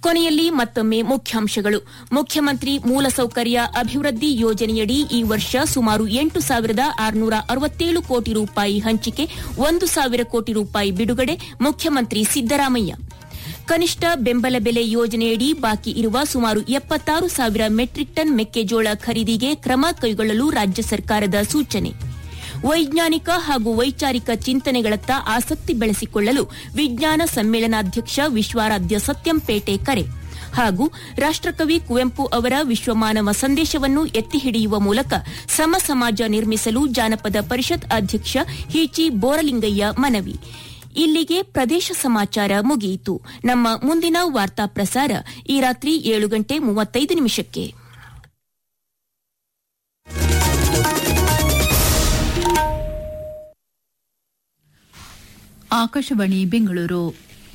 ಕೊನೆಯಲ್ಲಿ ಮತ್ತೊಮ್ಮೆ ಮುಖ್ಯಾಂಶಗಳು ಮುಖ್ಯಮಂತ್ರಿ ಮೂಲಸೌಕರ್ಯ ಅಭಿವೃದ್ಧಿ ಯೋಜನೆಯಡಿ ಈ ವರ್ಷ ಸುಮಾರು ಎಂಟು ಸಾವಿರದ ಆರುನೂರ ಅರವತ್ತೇಳು ಕೋಟಿ ರೂಪಾಯಿ ಹಂಚಿಕೆ ಒಂದು ಸಾವಿರ ಕೋಟಿ ರೂಪಾಯಿ ಬಿಡುಗಡೆ ಮುಖ್ಯಮಂತ್ರಿ ಸಿದ್ದರಾಮಯ್ಯ ಕನಿಷ್ಠ ಬೆಂಬಲ ಬೆಲೆ ಯೋಜನೆಯಡಿ ಬಾಕಿ ಇರುವ ಸುಮಾರು ಎಪ್ಪತ್ತಾರು ಸಾವಿರ ಮೆಟ್ರಿಕ್ ಟನ್ ಮೆಕ್ಕೆಜೋಳ ಖರೀದಿಗೆ ಕ್ರಮ ಕೈಗೊಳ್ಳಲು ರಾಜ್ಯ ಸರ್ಕಾರದ ಸೂಚನೆ ವೈಜ್ಞಾನಿಕ ಹಾಗೂ ವೈಚಾರಿಕ ಚಿಂತನೆಗಳತ್ತ ಆಸಕ್ತಿ ಬೆಳೆಸಿಕೊಳ್ಳಲು ವಿಜ್ಞಾನ ಸಮ್ಮೇಳನಾಧ್ಯಕ್ಷ ವಿಶ್ವಾರಾಧ್ಯ ಸತ್ಯಂಪೇಟೆ ಕರೆ ಹಾಗೂ ರಾಷ್ಟಕವಿ ಕುವೆಂಪು ಅವರ ವಿಶ್ವಮಾನವ ಸಂದೇಶವನ್ನು ಎತ್ತಿ ಹಿಡಿಯುವ ಮೂಲಕ ಸಮ ಸಮಾಜ ನಿರ್ಮಿಸಲು ಜಾನಪದ ಪರಿಷತ್ ಅಧ್ಯಕ್ಷ ಹೀಚಿ ಬೋರಲಿಂಗಯ್ಯ ಮನವಿ ಇಲ್ಲಿಗೆ ಪ್ರದೇಶ ಸಮಾಚಾರ ಮುಗಿಯಿತು ನಮ್ಮ ಮುಂದಿನ ವಾರ್ತಾ ಪ್ರಸಾರ ಈ ರಾತ್ರಿ ಏಳು ಗಂಟೆ ಮೂವತ್ತೈದು ನಿಮಿಷಕ್ಕೆ ಆಕಾಶವಾಣಿ ಬೆಂಗಳೂರು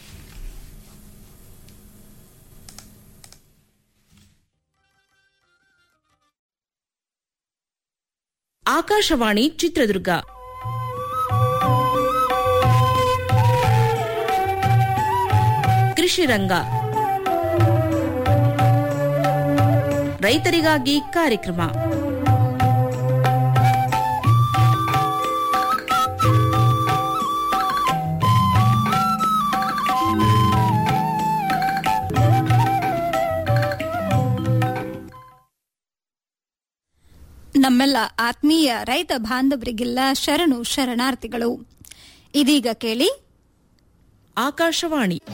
ಆಕಾಶವಾಣಿ ಚಿತ್ರದುರ್ಗ ಕೃಷಿ ರಂಗ ರೈತರಿಗಾಗಿ ಕಾರ್ಯಕ್ರಮ ನಮ್ಮೆಲ್ಲ ಆತ್ಮೀಯ ರೈತ ಬಾಂಧವರಿಗೆಲ್ಲ ಶರಣು ಶರಣಾರ್ಥಿಗಳು ಇದೀಗ ಕೇಳಿ ಆಕಾಶವಾಣಿ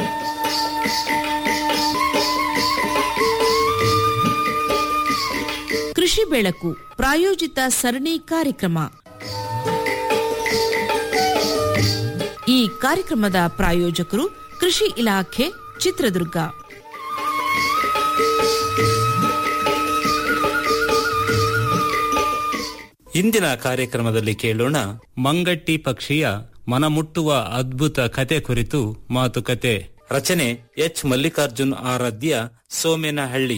ಕೃಷಿ ಬೆಳಕು ಪ್ರಾಯೋಜಿತ ಸರಣಿ ಕಾರ್ಯಕ್ರಮ ಈ ಕಾರ್ಯಕ್ರಮದ ಪ್ರಾಯೋಜಕರು ಕೃಷಿ ಇಲಾಖೆ ಚಿತ್ರದುರ್ಗ ಇಂದಿನ ಕಾರ್ಯಕ್ರಮದಲ್ಲಿ ಕೇಳೋಣ ಮಂಗಟ್ಟಿ ಪಕ್ಷಿಯ ಮನಮುಟ್ಟುವ ಅದ್ಭುತ ಕತೆ ಕುರಿತು ಮಾತುಕತೆ ರಚನೆ ಎಚ್ ಮಲ್ಲಿಕಾರ್ಜುನ್ ಆರಾಧ್ಯ ಸೋಮೇನಹಳ್ಳಿ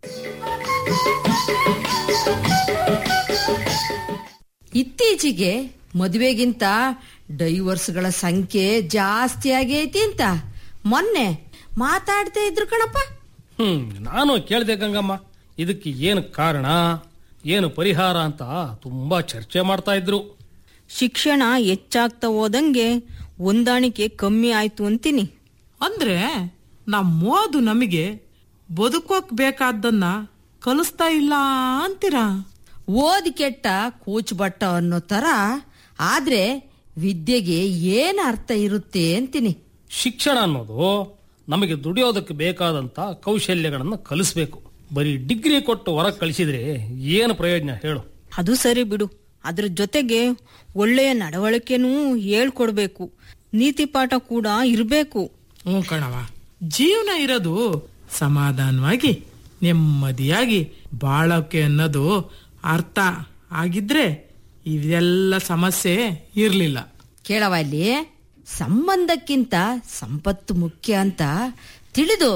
ಇತ್ತೀಚೆಗೆ ಮದುವೆಗಿಂತ ಡೈವರ್ಸ್ಗಳ ಸಂಖ್ಯೆ ಜಾಸ್ತಿ ಆಗೈತಿ ಅಂತ ಮೊನ್ನೆ ಮಾತಾಡ್ತಾ ಇದ್ರು ಕಣಪ್ಪ ಹ್ಮ್ ನಾನು ಕೇಳ್ದೆ ಗಂಗಮ್ಮ ಇದಕ್ಕೆ ಏನು ಕಾರಣ ಏನು ಪರಿಹಾರ ಅಂತ ತುಂಬಾ ಚರ್ಚೆ ಮಾಡ್ತಾ ಇದ್ರು ಶಿಕ್ಷಣ ಹೆಚ್ಚಾಗ್ತಾ ಹೋದಂಗೆ ಹೊಂದಾಣಿಕೆ ಕಮ್ಮಿ ಆಯ್ತು ಅಂತೀನಿ ಅಂದ್ರೆ ನಮ್ಮ ಓದು ನಮಗೆ ಬದುಕೋಕ್ ಬೇಕಾದ್ದನ್ನ ಕಲಿಸ್ತಾ ಇಲ್ಲ ಅಂತೀರಾ ಓದಿ ಕೆಟ್ಟ ಕೂಚ್ ಬಟ್ಟ ಅನ್ನೋ ತರ ಆದ್ರೆ ವಿದ್ಯೆಗೆ ಏನ್ ಅರ್ಥ ಇರುತ್ತೆ ಅಂತೀನಿ ಶಿಕ್ಷಣ ಅನ್ನೋದು ನಮಗೆ ದುಡಿಯೋದಕ್ಕೆ ಬೇಕಾದಂತ ಕೌಶಲ್ಯಗಳನ್ನು ಕಲಿಸ್ಬೇಕು ಬರೀ ಡಿಗ್ರಿ ಕೊಟ್ಟು ಹೊರಗೆ ಕಳಿಸಿದ್ರೆ ಏನು ಪ್ರಯೋಜನ ಹೇಳು ಅದು ಸರಿ ಬಿಡು ಅದ್ರ ಜೊತೆಗೆ ಒಳ್ಳೆಯ ನಡವಳಿಕೆನೂ ಹೇಳ್ಕೊಡ್ಬೇಕು ನೀತಿ ಪಾಠ ಕೂಡ ಇರ್ಬೇಕು ಹ್ಞೂ ಕಣವ ಜೀವನ ಇರೋದು ಸಮಾಧಾನವಾಗಿ ನೆಮ್ಮದಿಯಾಗಿ ಬಾಳೋಕೆ ಅನ್ನೋದು ಅರ್ಥ ಆಗಿದ್ರೆ ಇದೆಲ್ಲ ಸಮಸ್ಯೆ ಇರ್ಲಿಲ್ಲ ಕೇಳವ ಇಲ್ಲಿ ಸಂಬಂಧಕ್ಕಿಂತ ಸಂಪತ್ತು ಮುಖ್ಯ ಅಂತ ತಿಳಿದು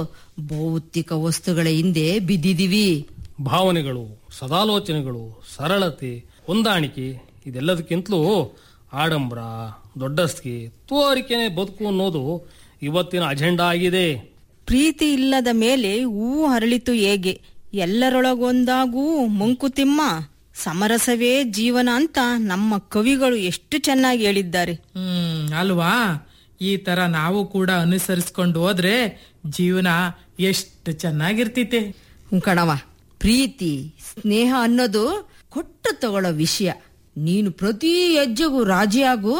ಭೌತಿಕ ವಸ್ತುಗಳ ಹಿಂದೆ ಬಿದ್ದಿದೀವಿ ಭಾವನೆಗಳು ಸದಾಲೋಚನೆಗಳು ಸರಳತೆ ಹೊಂದಾಣಿಕೆ ಇದೆಲ್ಲದಕ್ಕಿಂತಲೂ ಆಡಂಬರ ದೊಡ್ಡಸ್ತಿಕೆ ತೋರಿಕೆನೆ ಬದುಕು ಅನ್ನೋದು ಇವತ್ತಿನ ಅಜೆಂಡಾ ಆಗಿದೆ ಪ್ರೀತಿ ಇಲ್ಲದ ಮೇಲೆ ಹೂವು ಹರಳಿತು ಹೇಗೆ ಎಲ್ಲರೊಳಗೊಂದಾಗೂ ಮಂಕುತಿಮ್ಮ ಸಮರಸವೇ ಜೀವನ ಅಂತ ನಮ್ಮ ಕವಿಗಳು ಎಷ್ಟು ಚೆನ್ನಾಗಿ ಹೇಳಿದ್ದಾರೆ ಹ್ಮ್ ಅಲ್ವಾ ಈ ತರ ನಾವು ಕೂಡ ಅನುಸರಿಸ್ಕೊಂಡು ಹೋದ್ರೆ ಜೀವನ ಎಷ್ಟು ಚೆನ್ನಾಗಿರ್ತಿತೆ ಹ್ಞೂ ಕಣವ ಪ್ರೀತಿ ಸ್ನೇಹ ಅನ್ನೋದು ಕೊಟ್ಟು ತಗೊಳ್ಳೋ ವಿಷಯ ನೀನು ಪ್ರತಿ ಹೆಜ್ಜೆಗೂ ರಾಜಿಯಾಗು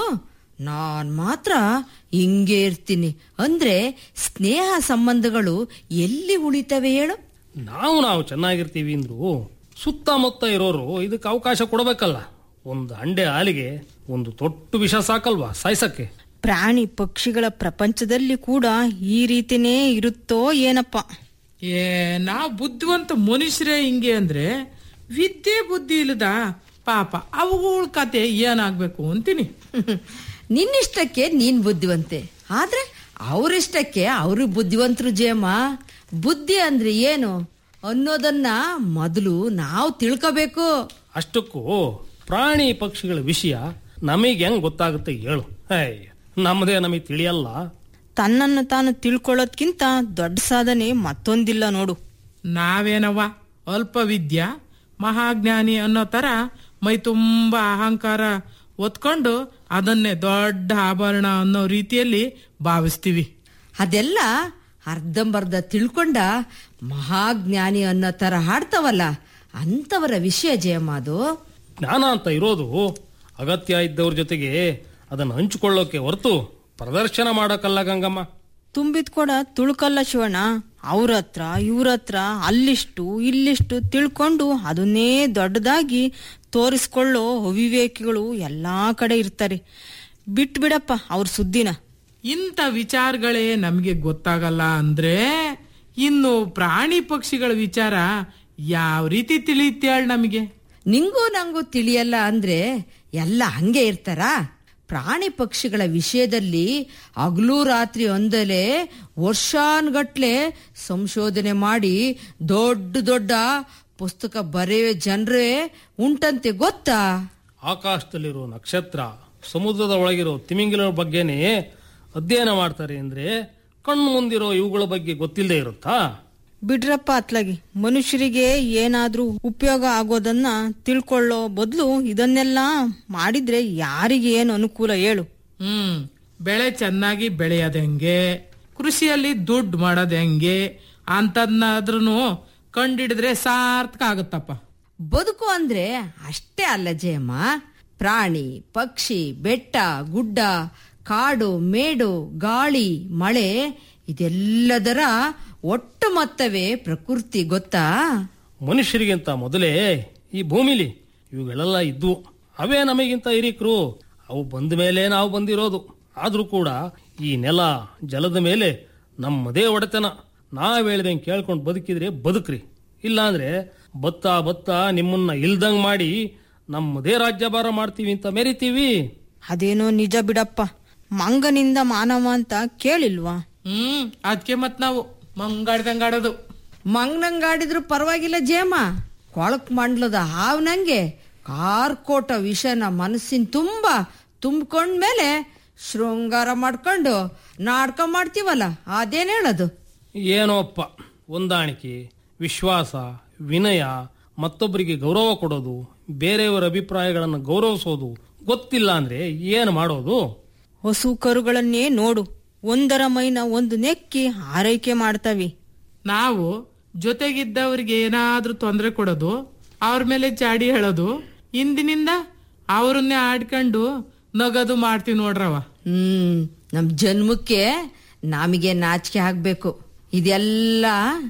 ನಾನ್ ಮಾತ್ರ ಹಿಂಗೆ ಇರ್ತೀನಿ ಅಂದ್ರೆ ಸ್ನೇಹ ಸಂಬಂಧಗಳು ಎಲ್ಲಿ ಉಳಿತವೆ ಹೇಳು ನಾವು ನಾವು ಚೆನ್ನಾಗಿರ್ತೀವಿ ಅಂದ್ರು ಸುತ್ತಮುತ್ತ ಇರೋರು ಇದಕ್ಕೆ ಅವಕಾಶ ಕೊಡಬೇಕಲ್ಲ ಒಂದು ಅಂಡೆ ಹಾಲಿಗೆ ಒಂದು ತೊಟ್ಟು ವಿಷ ಸಾಕಲ್ವಾ ಸಾಯ್ಸಕ್ಕೆ ಪ್ರಾಣಿ ಪಕ್ಷಿಗಳ ಪ್ರಪಂಚದಲ್ಲಿ ಕೂಡ ಈ ರೀತಿನೇ ಇರುತ್ತೋ ಏನಪ್ಪ ಏ ನಾವು ಬುದ್ಧಿವಂತ ಮನುಷ್ಯರೇ ಹಿಂಗೆ ಅಂದ್ರೆ ವಿದ್ಯೆ ಬುದ್ಧಿ ಇಲ್ಲದ ಪಾಪ ಅವುಗಳ ಕತೆ ಏನಾಗ್ಬೇಕು ಅಂತೀನಿ ನಿನ್ನಿಷ್ಟಕ್ಕೆ ನೀನ್ ಬುದ್ಧಿವಂತೆ ಆದ್ರೆ ಅವರಿಷ್ಟಕ್ಕೆ ಅವರು ಬುದ್ಧಿವಂತರು ಜೇಮ ಬುದ್ಧಿ ಅಂದ್ರೆ ಏನು ಅನ್ನೋದನ್ನ ಮೊದಲು ನಾವು ತಿಳ್ಕೋಬೇಕು ಅಷ್ಟಕ್ಕೂ ಪ್ರಾಣಿ ಪಕ್ಷಿಗಳ ವಿಷಯ ನಮಗೆ ಹೆಂಗ್ ಗೊತ್ತಾಗುತ್ತೆ ಹೇಳು ಹೇ ನಮ್ಮದೇ ನಮಗೆ ತಿಳಿಯಲ್ಲ ತನ್ನನ್ನು ತಾನು ತಿಳ್ಕೊಳ್ಳೋದ್ಕಿಂತ ದೊಡ್ಡ ಸಾಧನೆ ಮತ್ತೊಂದಿಲ್ಲ ನೋಡು ನಾವೇನವ್ವ ಅಲ್ಪ ವಿದ್ಯಾ ಮಹಾಜ್ಞಾನಿ ಅನ್ನೋ ತರ ಮೈ ತುಂಬಾ ಅಹಂಕಾರ ಒತ್ಕೊಂಡು ಅದನ್ನೇ ದೊಡ್ಡ ಆಭರಣ ಅನ್ನೋ ರೀತಿಯಲ್ಲಿ ಭಾವಿಸ್ತೀವಿ ಅದೆಲ್ಲ ಅರ್ಧಂಬರ್ಧ ತಿಳ್ಕೊಂಡ ಮಹಾಜ್ಞಾನಿ ಅನ್ನೋ ತರ ಹಾಡ್ತಾವಲ್ಲ ಅಂತವರ ವಿಷಯ ಜಯಮ್ಮ ಅದು ಜ್ಞಾನ ಅಂತ ಇರೋದು ಅಗತ್ಯ ಇದ್ದವ್ರ ಜೊತೆಗೆ ಅದನ್ನು ಹಂಚಿಕೊಳ್ಳೋಕೆ ಹೊರತು ಪ್ರದರ್ಶನ ಮಾಡೋಕ್ಕಲ್ಲ ಗಂಗಮ್ಮ ತುಂಬಿದ ಕೊಡ ತುಳ್ಕಲ್ಲ ಶಿವಣ್ಣ ಅವ್ರ ಹತ್ರ ಇವ್ರ ಹತ್ರ ಅಲ್ಲಿಷ್ಟು ಇಲ್ಲಿಷ್ಟು ತಿಳ್ಕೊಂಡು ಅದನ್ನೇ ದೊಡ್ಡದಾಗಿ ತೋರಿಸ್ಕೊಳ್ಳೋ ಅವಿವೇಕಿಗಳು ಎಲ್ಲಾ ಕಡೆ ಇರ್ತಾರೆ ಬಿಟ್ಬಿಡಪ್ಪ ಅವ್ರ ಸುದ್ದಿನ ಇಂಥ ವಿಚಾರಗಳೇ ನಮಗೆ ಗೊತ್ತಾಗಲ್ಲ ಅಂದ್ರೆ ಇನ್ನು ಪ್ರಾಣಿ ಪಕ್ಷಿಗಳ ವಿಚಾರ ಯಾವ ರೀತಿ ತಿಳಿಯುತ್ತೇಳ ನಮಗೆ ನಿಂಗೂ ನಂಗೂ ತಿಳಿಯಲ್ಲ ಅಂದ್ರೆ ಎಲ್ಲ ಹಂಗೆ ಇರ್ತಾರಾ ಪ್ರಾಣಿ ಪಕ್ಷಿಗಳ ವಿಷಯದಲ್ಲಿ ಹಗಲು ರಾತ್ರಿ ಒಂದಲೇ ವರ್ಷಾನ್ಗಟ್ಲೆ ಸಂಶೋಧನೆ ಮಾಡಿ ದೊಡ್ಡ ದೊಡ್ಡ ಪುಸ್ತಕ ಬರೆಯುವ ಜನರೇ ಉಂಟಂತೆ ಗೊತ್ತಾ ಆಕಾಶದಲ್ಲಿರೋ ನಕ್ಷತ್ರ ಸಮುದ್ರದ ಒಳಗಿರೋ ತಿಮಿಂಗಿಲ ಬಗ್ಗೆನೇ ಅಧ್ಯಯನ ಮಾಡ್ತಾರೆ ಅಂದ್ರೆ ಕಣ್ಣು ಮುಂದಿರೋ ಇವುಗಳ ಬಗ್ಗೆ ಗೊತ್ತಿಲ್ಲದೆ ಇರುತ್ತಾ ಬಿಡ್ರಪ್ಪ ಅತ್ಲಾಗಿ ಮನುಷ್ಯರಿಗೆ ಏನಾದ್ರೂ ಉಪಯೋಗ ಆಗೋದನ್ನ ತಿಳ್ಕೊಳ್ಳೋ ಬದಲು ಇದನ್ನೆಲ್ಲ ಮಾಡಿದ್ರೆ ಯಾರಿಗೆ ಏನು ಅನುಕೂಲ ಹೇಳು ಹ್ಮ್ ಬೆಳೆ ಚೆನ್ನಾಗಿ ಬೆಳೆಯೋದ್ ಹೆಂಗೆ ಕೃಷಿಯಲ್ಲಿ ದುಡ್ಡು ಮಾಡೋದ್ ಹೆಂಗೆ ಅಂತದ್ನಾದ್ರೂ ಕಂಡಿಡಿದ್ರೆ ಸಾರ್ಥಕ ಆಗುತ್ತಪ್ಪ ಬದುಕು ಅಂದ್ರೆ ಅಷ್ಟೇ ಅಲ್ಲ ಜಯಮ್ಮ ಪ್ರಾಣಿ ಪಕ್ಷಿ ಬೆಟ್ಟ ಗುಡ್ಡ ಕಾಡು ಮೇಡು ಗಾಳಿ ಮಳೆ ಇದೆಲ್ಲದರ ಒಟ್ಟು ಮೊತ್ತವೇ ಪ್ರಕೃತಿ ಗೊತ್ತಾ ಮನುಷ್ಯರಿಗಿಂತ ಮೊದಲೇ ಈ ಭೂಮಿಲಿ ಇವುಗಳೆಲ್ಲ ಇದ್ವು ಅವೇ ನಮಗಿಂತ ಹಿರಿಕರು ಅವು ಬಂದ ಮೇಲೆ ನಾವು ಬಂದಿರೋದು ಆದ್ರೂ ಕೂಡ ಈ ನೆಲ ಜಲದ ಮೇಲೆ ನಮ್ಮದೇ ಒಡೆತನ ನಾವ್ ಹೇಳ್ದಂಗೆ ಕೇಳ್ಕೊಂಡು ಬದುಕಿದ್ರೆ ಬದುಕ್ರಿ ಇಲ್ಲಾಂದ್ರೆ ಬತ್ತ ಬತ್ತ ನಿಮ್ಮನ್ನ ಇಲ್ದಂಗ್ ಮಾಡಿ ನಮ್ಮದೇ ರಾಜ್ಯಭಾರ ಮಾಡ್ತೀವಿ ಅಂತ ಮೆರಿತೀವಿ ಅದೇನೋ ನಿಜ ಬಿಡಪ್ಪ ಮಂಗನಿಂದ ಮಾನವ ಅಂತ ಕೇಳಿಲ್ವಾ ಹ್ಮ್ ಅದಕ್ಕೆ ಮತ್ ನಾವು ಮಂಗಾಡ್ದಂಗಾಡೋದು ಮಂಗ್ನಂಗಾಡಿದ್ರು ಪರವಾಗಿಲ್ಲ ಜೇಮ ಕೊಳಕ್ ಮಂಡ್ಲದ ಹಾವ್ನಂಗೆ ಕಾರ್ಕೋಟ ವಿಷನ ಮನಸ್ಸಿನ ತುಂಬ ತುಂಬ್ಕೊಂಡ್ಮೇಲೆ ಶೃಂಗಾರ ಮಾಡ್ಕೊಂಡು ನಾಟಕ ಮಾಡ್ತೀವಲ್ಲ ಅದೇನ್ ಹೇಳೋದು ಏನೋಪ್ಪ ಹೊಂದಾಣಿಕೆ ವಿಶ್ವಾಸ ವಿನಯ ಮತ್ತೊಬ್ಬರಿಗೆ ಗೌರವ ಕೊಡೋದು ಬೇರೆಯವರ ಅಭಿಪ್ರಾಯಗಳನ್ನು ಗೌರವಿಸೋದು ಗೊತ್ತಿಲ್ಲ ಅಂದ್ರೆ ಏನು ಮಾಡೋದು ಹಸು ಕರುಗಳನ್ನೇ ನೋಡು ಒಂದರ ಮೈನ ಒಂದು ನೆಕ್ಕಿ ಆರೈಕೆ ಮಾಡ್ತವಿ ನಾವು ಜೊತೆಗಿದ್ದವ್ರಿಗೆ ಏನಾದ್ರೂ ತೊಂದರೆ ಕೊಡೋದು ಅವ್ರ ಮೇಲೆ ಚಾಡಿ ಹೇಳೋದು ಇಂದಿನಿಂದ ಅವ್ರನ್ನೇ ಆಡ್ಕೊಂಡು ನಗದು ಮಾಡ್ತೀವಿ ನೋಡ್ರವ ಹ್ಮ್ ನಮ್ ಜನ್ಮಕ್ಕೆ ನಮಗೆ ನಾಚಿಕೆ ಆಗ್ಬೇಕು ಇದೆಲ್ಲ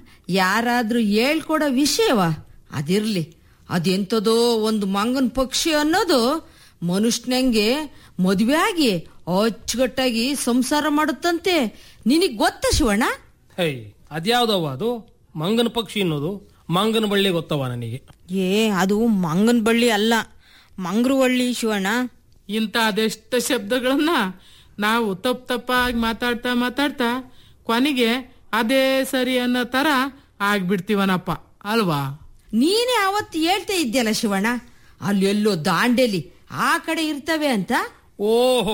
ಯಾರಾದ್ರೂ ಹೇಳ್ಕೊಡೋ ವಿಷಯವ ಅದಿರ್ಲಿ ಅದೆಂತದೋ ಒಂದು ಮಂಗನ್ ಪಕ್ಷಿ ಅನ್ನೋದು ಮನುಷ್ಯನಂಗೆ ಮದುವೆ ಆಗಿ ಅಚ್ಚುಕಟ್ಟಾಗಿ ಸಂಸಾರ ಮಾಡುತ್ತಂತೆ ನಿನಗ್ ಗೊತ್ತಾ ಶಿವಣ್ಣ ಹೈ ಅದ್ಯಾವ್ದವ ಅದು ಮಂಗನ ಪಕ್ಷಿ ಅನ್ನೋದು ಮಂಗನ ಬಳ್ಳಿ ಗೊತ್ತವ ನನಗೆ ಏ ಅದು ಮಂಗನ ಬಳ್ಳಿ ಅಲ್ಲ ಮಂಗ್ರುವಳ್ಳಿ ಶಿವಣ್ಣ ಇಂಥ ಅದೆಷ್ಟು ಶಬ್ದಗಳನ್ನ ನಾವು ತಪ್ಪು ತಪ್ಪಾಗಿ ಮಾತಾಡ್ತಾ ಮಾತಾಡ್ತಾ ಕೊನೆಗೆ ಅದೇ ಸರಿ ಅನ್ನೋ ತರ ಆಗ್ಬಿಡ್ತೀವನಪ್ಪ ಅಲ್ವಾ ನೀನೇ ಅವತ್ತು ಹೇಳ್ತಾ ಇದ್ಯಲ್ಲ ಶಿವಣ್ಣ ಅಲ್ಲಿ ಎಲ್ಲೋ ದಾಂಡೇಲಿ ಆ ಕಡೆ ಇರ್ತವೆ ಅಂತ ಓಹೋ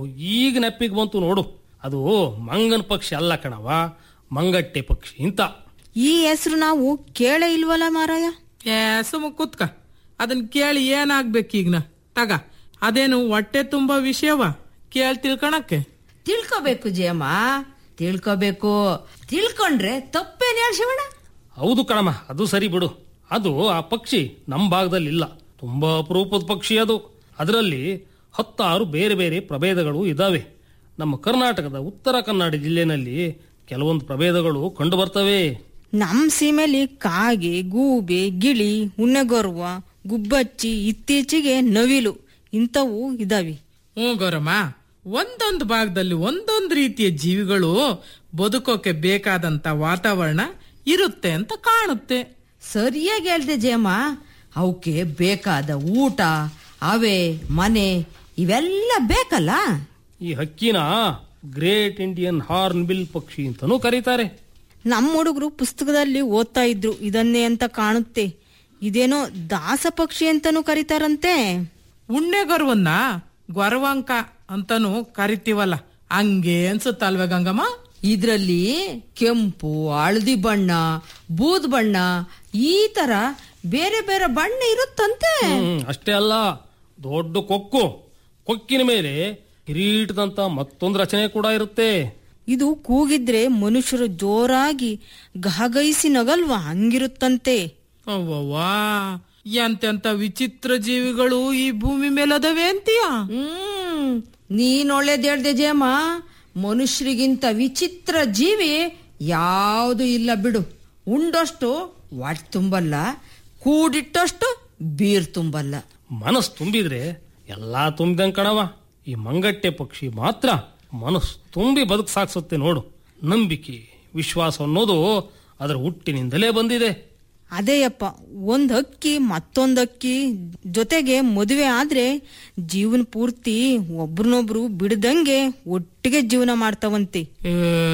ಈಗ ನೆಪ್ಪಿಗೆ ಬಂತು ನೋಡು ಅದು ಮಂಗನ ಪಕ್ಷಿ ಅಲ್ಲ ಕಣವ ಮಂಗಟ್ಟೆ ಪಕ್ಷಿ ಇಂತ ಈ ಹೆಸರು ನಾವು ಕೇಳೇ ಇಲ್ವಲ್ಲ ಮಾರಾಯ ಏ ಸುಮ್ಮ ಕೂತ್ಕ ಅದನ್ನ ಕೇಳಿ ಏನಾಗ್ಬೇಕೀಗ ತಗ ಅದೇನು ಹೊಟ್ಟೆ ತುಂಬಾ ವಿಷಯವ ಕೇಳಿ ತಿಳ್ಕೊಳಕ್ಕೆ ತಿಳ್ಕೋಬೇಕು ಜಯಮ್ಮ ತಿಳ್ಕೋಬೇಕು ತಿಳ್ಕೊಂಡ್ರೆ ತಪ್ಪೇನ್ ಹೇಳ ಶಿವಣ್ಣ ಹೌದು ಕಣಮ್ಮ ಅದು ಸರಿ ಬಿಡು ಅದು ಆ ಪಕ್ಷಿ ನಮ್ಮ ಭಾಗದಲ್ಲಿ ಇಲ್ಲ ತುಂಬಾ ಅಪರೂಪದ ಪಕ್ಷಿ ಅದು ಅದರಲ್ಲಿ ಹತ್ತಾರು ಬೇರೆ ಬೇರೆ ಪ್ರಭೇದಗಳು ಇದಾವೆ ನಮ್ಮ ಕರ್ನಾಟಕದ ಉತ್ತರ ಕನ್ನಡ ಜಿಲ್ಲೆನಲ್ಲಿ ಕೆಲವೊಂದು ಪ್ರಭೇದಗಳು ಕಂಡು ಬರ್ತವೆ ನಮ್ ಸೀಮೆಲಿ ಕಾಗೆ ಗೂಬೆ ಗಿಳಿ ಉಣ್ಣೆಗೊರ್ವ ಗುಬ್ಬಚ್ಚಿ ಇತ್ತೀಚೆಗೆ ನವಿಲು ಇಂಥವು ಇದಾವೆ ಹ್ಞೂ ಗೌರಮ್ಮ ಒಂದೊಂದು ಭಾಗದಲ್ಲಿ ಒಂದೊಂದು ರೀತಿಯ ಜೀವಿಗಳು ಬದುಕೋಕೆ ಬೇಕಾದಂತ ವಾತಾವರಣ ಇರುತ್ತೆ ಅಂತ ಕಾಣುತ್ತೆ ಸರಿಯಾಗಿ ಹೇಳ್ದೆ ಜಯಮ್ಮ ಅವಕ್ಕೆ ಬೇಕಾದ ಊಟ ಅವೆ ಮನೆ ಇವೆಲ್ಲ ಬೇಕಲ್ಲ ಈ ಹಕ್ಕಿನ ಗ್ರೇಟ್ ಇಂಡಿಯನ್ ಹಾರ್ನ್ ಬಿಲ್ ಪಕ್ಷಿ ಅಂತಾನೂ ಕರೀತಾರೆ ನಮ್ಮ ಹುಡುಗರು ಪುಸ್ತಕದಲ್ಲಿ ಓದ್ತಾ ಇದ್ರು ಇದನ್ನೇ ಅಂತ ಕಾಣುತ್ತೆ ಇದೇನೋ ದಾಸ ಪಕ್ಷಿ ಅಂತಾನೂ ಕರೀತಾರಂತೆ ಉಣ್ಣೆಗೊರವನ್ನ ಗೊರವಂಕ ಅಂತಾನು ಕರಿತೀವಲ್ಲ ಹಂಗೆ ಅನ್ಸುತ್ತಲ್ವೇ ಗಂಗಮ್ಮ ಇದ್ರಲ್ಲಿ ಕೆಂಪು ಹಳದಿ ಬಣ್ಣ ಬೂದ್ ಬಣ್ಣ ಈ ತರ ಬೇರೆ ಬೇರೆ ಬಣ್ಣ ಇರುತ್ತಂತೆ ಹ್ಮ್ ಅಷ್ಟೇ ಅಲ್ಲ ದೊಡ್ಡ ಕೊಕ್ಕು ಕೊಕ್ಕಿನ ಮೇಲೆ ಕಿರೀಟದಂತ ಮತ್ತೊಂದು ರಚನೆ ಕೂಡ ಇರುತ್ತೆ ಇದು ಕೂಗಿದ್ರೆ ಮನುಷ್ಯರು ಜೋರಾಗಿ ಗಹಗೈಸಿ ನಗಲ್ವಾ ಹಂಗಿರುತ್ತಂತೆ ಅವ್ವವ್ವಾ ಎಂತೆಂತ ವಿಚಿತ್ರ ಜೀವಿಗಳು ಈ ಭೂಮಿ ಮೇಲೆ ಅದಾವೆ ಅಂತೀಯ ಹ್ಮ್ ನೀನ್ ಒಳ್ಳೇದ್ ಹೇಳ್ದೆ ಜಯಮ್ಮ ಮನುಷ್ಯರಿಗಿಂತ ವಿಚಿತ್ರ ಜೀವಿ ಯಾವುದು ಇಲ್ಲ ಬಿಡು ಉಂಡಷ್ಟು ಹೊಟ್ಟೆ ತುಂಬಲ್ಲ ಕೂಡಿಟ್ಟಷ್ಟು ಬೀರ್ ತುಂಬಲ್ಲ ಮನಸ್ಸು ತುಂಬಿದ್ರೆ ಎಲ್ಲಾ ತುಂಬಿದಂಗ್ ಕಣವ ಈ ಮಂಗಟ್ಟೆ ಪಕ್ಷಿ ಮಾತ್ರ ಮನಸ್ಸು ತುಂಬಿ ಬದುಕು ಸಾಗಿಸುತ್ತೆ ನೋಡು ನಂಬಿಕೆ ವಿಶ್ವಾಸ ಅನ್ನೋದು ಅದರ ಹುಟ್ಟಿನಿಂದಲೇ ಬಂದಿದೆ ಅದೇಯಪ್ಪ ಒಂದ್ ಹಕ್ಕಿ ಮತ್ತೊಂದ್ ಹಕ್ಕಿ ಜೊತೆಗೆ ಮದುವೆ ಆದ್ರೆ ಜೀವನ ಪೂರ್ತಿ ಒಬ್ರನ್ನೊಬ್ರು ಬಿಡದಂಗೆ ಒಟ್ಟಿಗೆ ಜೀವನ ಮಾಡ್ತಾವಂತೆ ಏ,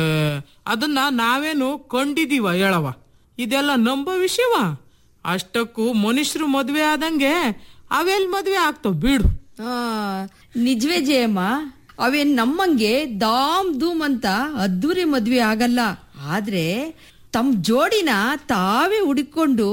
ಅದನ್ನ ನಾವೇನು ಕಂಡಿದೀವ ಹೇಳವ ಇದೆಲ್ಲ ನಂಬೋ ವಿಷಯವ ಅಷ್ಟಕ್ಕೂ ಮನುಷ್ಯರು ಮದ್ವೆ ಆದಂಗೆ ಅವೆಲ್ ಮದ್ವೆ ಆಗ್ತಾವ್ ಬಿಡು ಆ ನಿಜವೇ ಜಯಮ್ಮ ಅವೇನ್ ನಮ್ಮಂಗೆ ದಾಮ್ ಧೂಮ್ ಅಂತ ಅದ್ದೂರಿ ಮದ್ವೆ ಆಗಲ್ಲ ಆದ್ರೆ ತಮ್ಮ ಜೋಡಿನ ತಾವೇ ಹುಡುಕೊಂಡು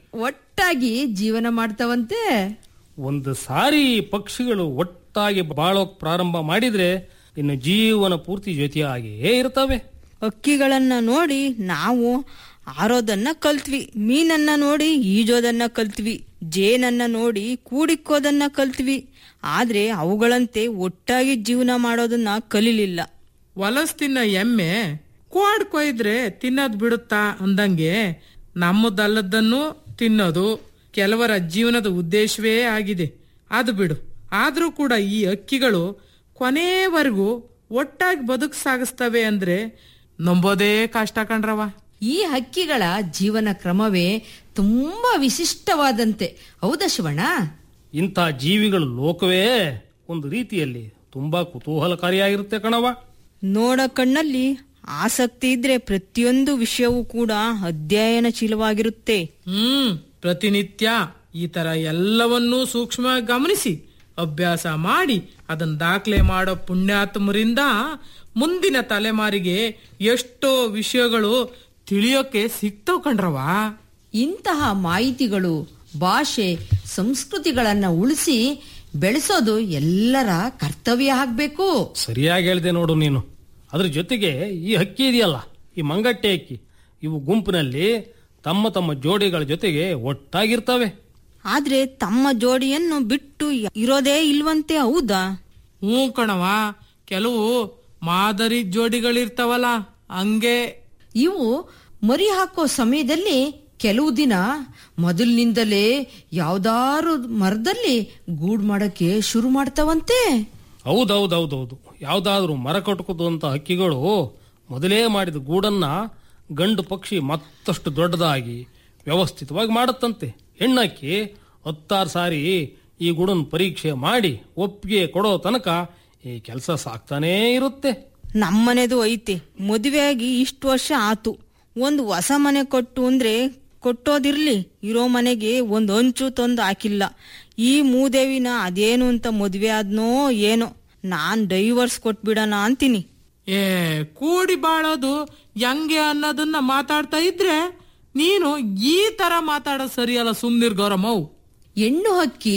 ಒಟ್ಟಾಗಿ ಜೀವನ ಮಾಡ್ತಾವಂತೆ ಒಂದು ಸಾರಿ ಪಕ್ಷಿಗಳು ಒಟ್ಟಾಗಿ ಬಾಳೋಕ್ ಪ್ರಾರಂಭ ಮಾಡಿದ್ರೆ ಇನ್ನು ಜೀವನ ಪೂರ್ತಿ ಜೊತೆಯಾಗಿಯೇ ಇರ್ತವೆ ಹಕ್ಕಿಗಳನ್ನ ನೋಡಿ ನಾವು ಆರೋದನ್ನ ಕಲ್ತ್ವಿ ಮೀನನ್ನ ನೋಡಿ ಈಜೋದನ್ನ ಕಲ್ತ್ವಿ ಜೇನನ್ನ ನೋಡಿ ಕೂಡಿಕ್ಕೋದನ್ನ ಕಲ್ತ್ವಿ ಆದ್ರೆ ಅವುಗಳಂತೆ ಒಟ್ಟಾಗಿ ಜೀವನ ಮಾಡೋದನ್ನ ಕಲೀಲಿಲ್ಲ ಹೊಲಸ್ ತಿನ್ನ ಎಮ್ಮೆ ಕೋಡ್ ಕೊಯ್ದ್ರೆ ತಿನ್ನೋದ್ ಬಿಡುತ್ತಾ ಅಂದಂಗೆ ನಮ್ಮದಲ್ಲದನ್ನು ತಿನ್ನೋದು ಕೆಲವರ ಜೀವನದ ಉದ್ದೇಶವೇ ಆಗಿದೆ ಅದು ಬಿಡು ಆದ್ರೂ ಕೂಡ ಈ ಅಕ್ಕಿಗಳು ಕೊನೆವರೆಗೂ ಒಟ್ಟಾಗಿ ಬದುಕು ಸಾಗಿಸ್ತವೆ ಅಂದ್ರೆ ನಂಬೋದೇ ಕಷ್ಟ ಕಣ್ರವ ಈ ಹಕ್ಕಿಗಳ ಜೀವನ ಕ್ರಮವೇ ತುಂಬಾ ವಿಶಿಷ್ಟವಾದಂತೆ ಹೌದಾ ಶಿವಣ್ಣ ಇಂಥ ಜೀವಿಗಳ ಲೋಕವೇ ಒಂದು ರೀತಿಯಲ್ಲಿ ತುಂಬಾ ಕುತೂಹಲಕಾರಿಯಾಗಿರುತ್ತೆ ಕಣವ ನೋಡ ಕಣ್ಣಲ್ಲಿ ಆಸಕ್ತಿ ಇದ್ರೆ ಪ್ರತಿಯೊಂದು ವಿಷಯವೂ ಕೂಡ ಅಧ್ಯಯನಶೀಲವಾಗಿರುತ್ತೆ ಹ್ಮ್ ಪ್ರತಿನಿತ್ಯ ಈ ತರ ಎಲ್ಲವನ್ನೂ ಸೂಕ್ಷ್ಮವಾಗಿ ಗಮನಿಸಿ ಅಭ್ಯಾಸ ಮಾಡಿ ಅದನ್ನ ದಾಖಲೆ ಮಾಡೋ ಪುಣ್ಯಾತ್ಮರಿಂದ ಮುಂದಿನ ತಲೆಮಾರಿಗೆ ಎಷ್ಟೋ ವಿಷಯಗಳು ತಿಳಿಯೋಕೆ ಸಿಗ್ತಾವ್ ಕಣ್ರವಾ ಇಂತಹ ಮಾಹಿತಿಗಳು ಭಾಷೆ ಸಂಸ್ಕೃತಿಗಳನ್ನ ಉಳಿಸಿ ಬೆಳೆಸೋದು ಎಲ್ಲರ ಕರ್ತವ್ಯ ಆಗ್ಬೇಕು ಸರಿಯಾಗಿ ಹೇಳಿದೆ ನೋಡು ನೀನು ಅದ್ರ ಜೊತೆಗೆ ಈ ಹಕ್ಕಿ ಇದೆಯಲ್ಲ ಈ ಮಂಗಟ್ಟೆ ಹಕ್ಕಿ ಇವು ಗುಂಪಿನಲ್ಲಿ ತಮ್ಮ ತಮ್ಮ ಜೋಡಿಗಳ ಜೊತೆಗೆ ಒಟ್ಟಾಗಿರ್ತವೆ ಆದ್ರೆ ತಮ್ಮ ಜೋಡಿಯನ್ನು ಬಿಟ್ಟು ಇರೋದೇ ಇಲ್ವಂತೆ ಹೌದಾ ಹ್ಞೂ ಕಣವ ಕೆಲವು ಮಾದರಿ ಜೋಡಿಗಳಿರ್ತಾವಲ್ಲ ಹಂಗೆ ಇವು ಮರಿ ಹಾಕೋ ಸಮಯದಲ್ಲಿ ಕೆಲವು ದಿನ ಮೊದಲಿನಿಂದಲೇ ಯಾವ್ದಾರು ಮರದಲ್ಲಿ ಗೂಡ್ ಮಾಡಕ್ಕೆ ಶುರು ಮಾಡ್ತಾವಂತೆ ಹೌದೌದೌದೌದು ಯಾವ್ದಾದ್ರೂ ಮರ ಕಟ್ಕೋದಂತ ಹಕ್ಕಿಗಳು ಮೊದಲೇ ಮಾಡಿದ ಗೂಡನ್ನ ಗಂಡು ಪಕ್ಷಿ ಮತ್ತಷ್ಟು ದೊಡ್ಡದಾಗಿ ವ್ಯವಸ್ಥಿತವಾಗಿ ಮಾಡುತ್ತಂತೆ ಹೆಣ್ಣಕ್ಕಿ ಹತ್ತಾರು ಸಾರಿ ಈ ಗೂಡನ್ನು ಪರೀಕ್ಷೆ ಮಾಡಿ ಒಪ್ಪಿಗೆ ಕೊಡೋ ತನಕ ಈ ಕೆಲಸ ಸಾಕ್ತಾನೇ ಇರುತ್ತೆ ನಮ್ಮನೆದು ಐತೆ ಮದುವೆಯಾಗಿ ಇಷ್ಟು ವರ್ಷ ಆತು ಒಂದು ಹೊಸ ಮನೆ ಕೊಟ್ಟು ಅಂದ್ರೆ ಕೊಟ್ಟೋದಿರ್ಲಿ ಇರೋ ಮನೆಗೆ ಒಂದು ಹಂಚು ತಂದು ಹಾಕಿಲ್ಲ ಈ ಮೂದೇವಿನ ಅದೇನು ಅಂತ ಮದುವೆ ಆದ್ನೋ ಏನೋ ನಾನ್ ಡೈವರ್ಸ್ ಕೊಟ್ಬಿಡಣ ಅಂತೀನಿ ಏ ಕೂಡಿ ಬಾಳೋದು ಹೆಂಗೆ ಅನ್ನೋದನ್ನ ಮಾತಾಡ್ತಾ ಇದ್ರೆ ನೀನು ಈ ತರ ಮಾತಾಡೋದು ಸರಿಯಲ್ಲ ಸುಮ್ನಿರ್ ಗೌರಮ್ಮವು ಹೆಣ್ಣು ಹಕ್ಕಿ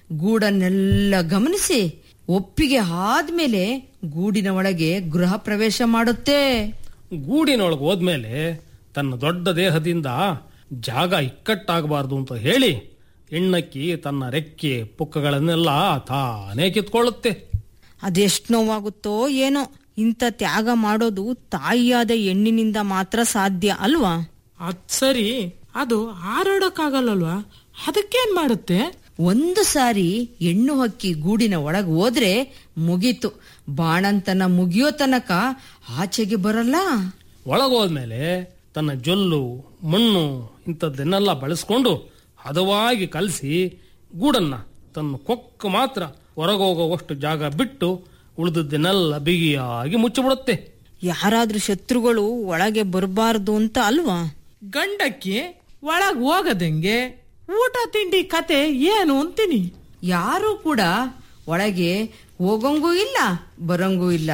ಗೂಡನ್ನೆಲ್ಲ ಗಮನಿಸಿ ಒಪ್ಪಿಗೆ ಆದ್ಮೇಲೆ ಗೂಡಿನ ಒಳಗೆ ಗೃಹ ಪ್ರವೇಶ ಮಾಡುತ್ತೆ ಗೂಡಿನೊಳಗೆ ಹೋದ್ಮೇಲೆ ತನ್ನ ದೊಡ್ಡ ದೇಹದಿಂದ ಜಾಗ ಇಕ್ಕಟ್ಟಾಗಬಾರ್ದು ಅಂತ ಹೇಳಿ ಹೆಣ್ಣಕ್ಕಿ ತನ್ನ ರೆಕ್ಕೆ ಪುಕ್ಕಗಳನ್ನೆಲ್ಲ ತಾನೇ ಕಿತ್ಕೊಳ್ಳುತ್ತೆ ಅದೆಷ್ಟು ನೋವಾಗುತ್ತೋ ಏನೋ ಇಂಥ ತ್ಯಾಗ ಮಾಡೋದು ತಾಯಿಯಾದ ಹೆಣ್ಣಿನಿಂದ ಮಾತ್ರ ಸಾಧ್ಯ ಅಲ್ವಾ ಅದ್ ಸರಿ ಅದು ಹಾರಾಡಕ್ಕಾಗಲ್ಲಲ್ವಾ ಅದಕ್ಕೇನ್ ಮಾಡುತ್ತೆ ಒಂದು ಸಾರಿ ಹೆಣ್ಣು ಹಕ್ಕಿ ಗೂಡಿನ ಒಳಗೆ ಹೋದ್ರೆ ಮುಗೀತು ಬಾಣಂತನ ಮುಗಿಯೋ ತನಕ ಆಚೆಗೆ ಬರಲ್ಲ ಒಳಗೋದ್ಮೇಲೆ ತನ್ನ ಜೊಲ್ಲು ಮಣ್ಣು ಇಂಥದ್ದನ್ನೆಲ್ಲ ಬಳಸ್ಕೊಂಡು ಹದವಾಗಿ ಕಲಸಿ ಗೂಡನ್ನ ತನ್ನ ಕೊಕ್ಕ ಮಾತ್ರ ಹೊರಗೋಗುವಷ್ಟು ಜಾಗ ಬಿಟ್ಟು ಉಳಿದದ್ದನ್ನೆಲ್ಲ ಬಿಗಿಯಾಗಿ ಮುಚ್ಚಿಬಿಡುತ್ತೆ ಯಾರಾದ್ರೂ ಶತ್ರುಗಳು ಒಳಗೆ ಬರಬಾರ್ದು ಅಂತ ಅಲ್ವಾ ಗಂಡಕ್ಕಿ ಒಳಗ್ ಹೋಗದಂಗೆ ಊಟ ತಿಂಡಿ ಕತೆ ಏನು ಅಂತೀನಿ ಯಾರೂ ಕೂಡ ಒಳಗೆ ಹೋಗಂಗೂ ಇಲ್ಲ ಬರಂಗೂ ಇಲ್ಲ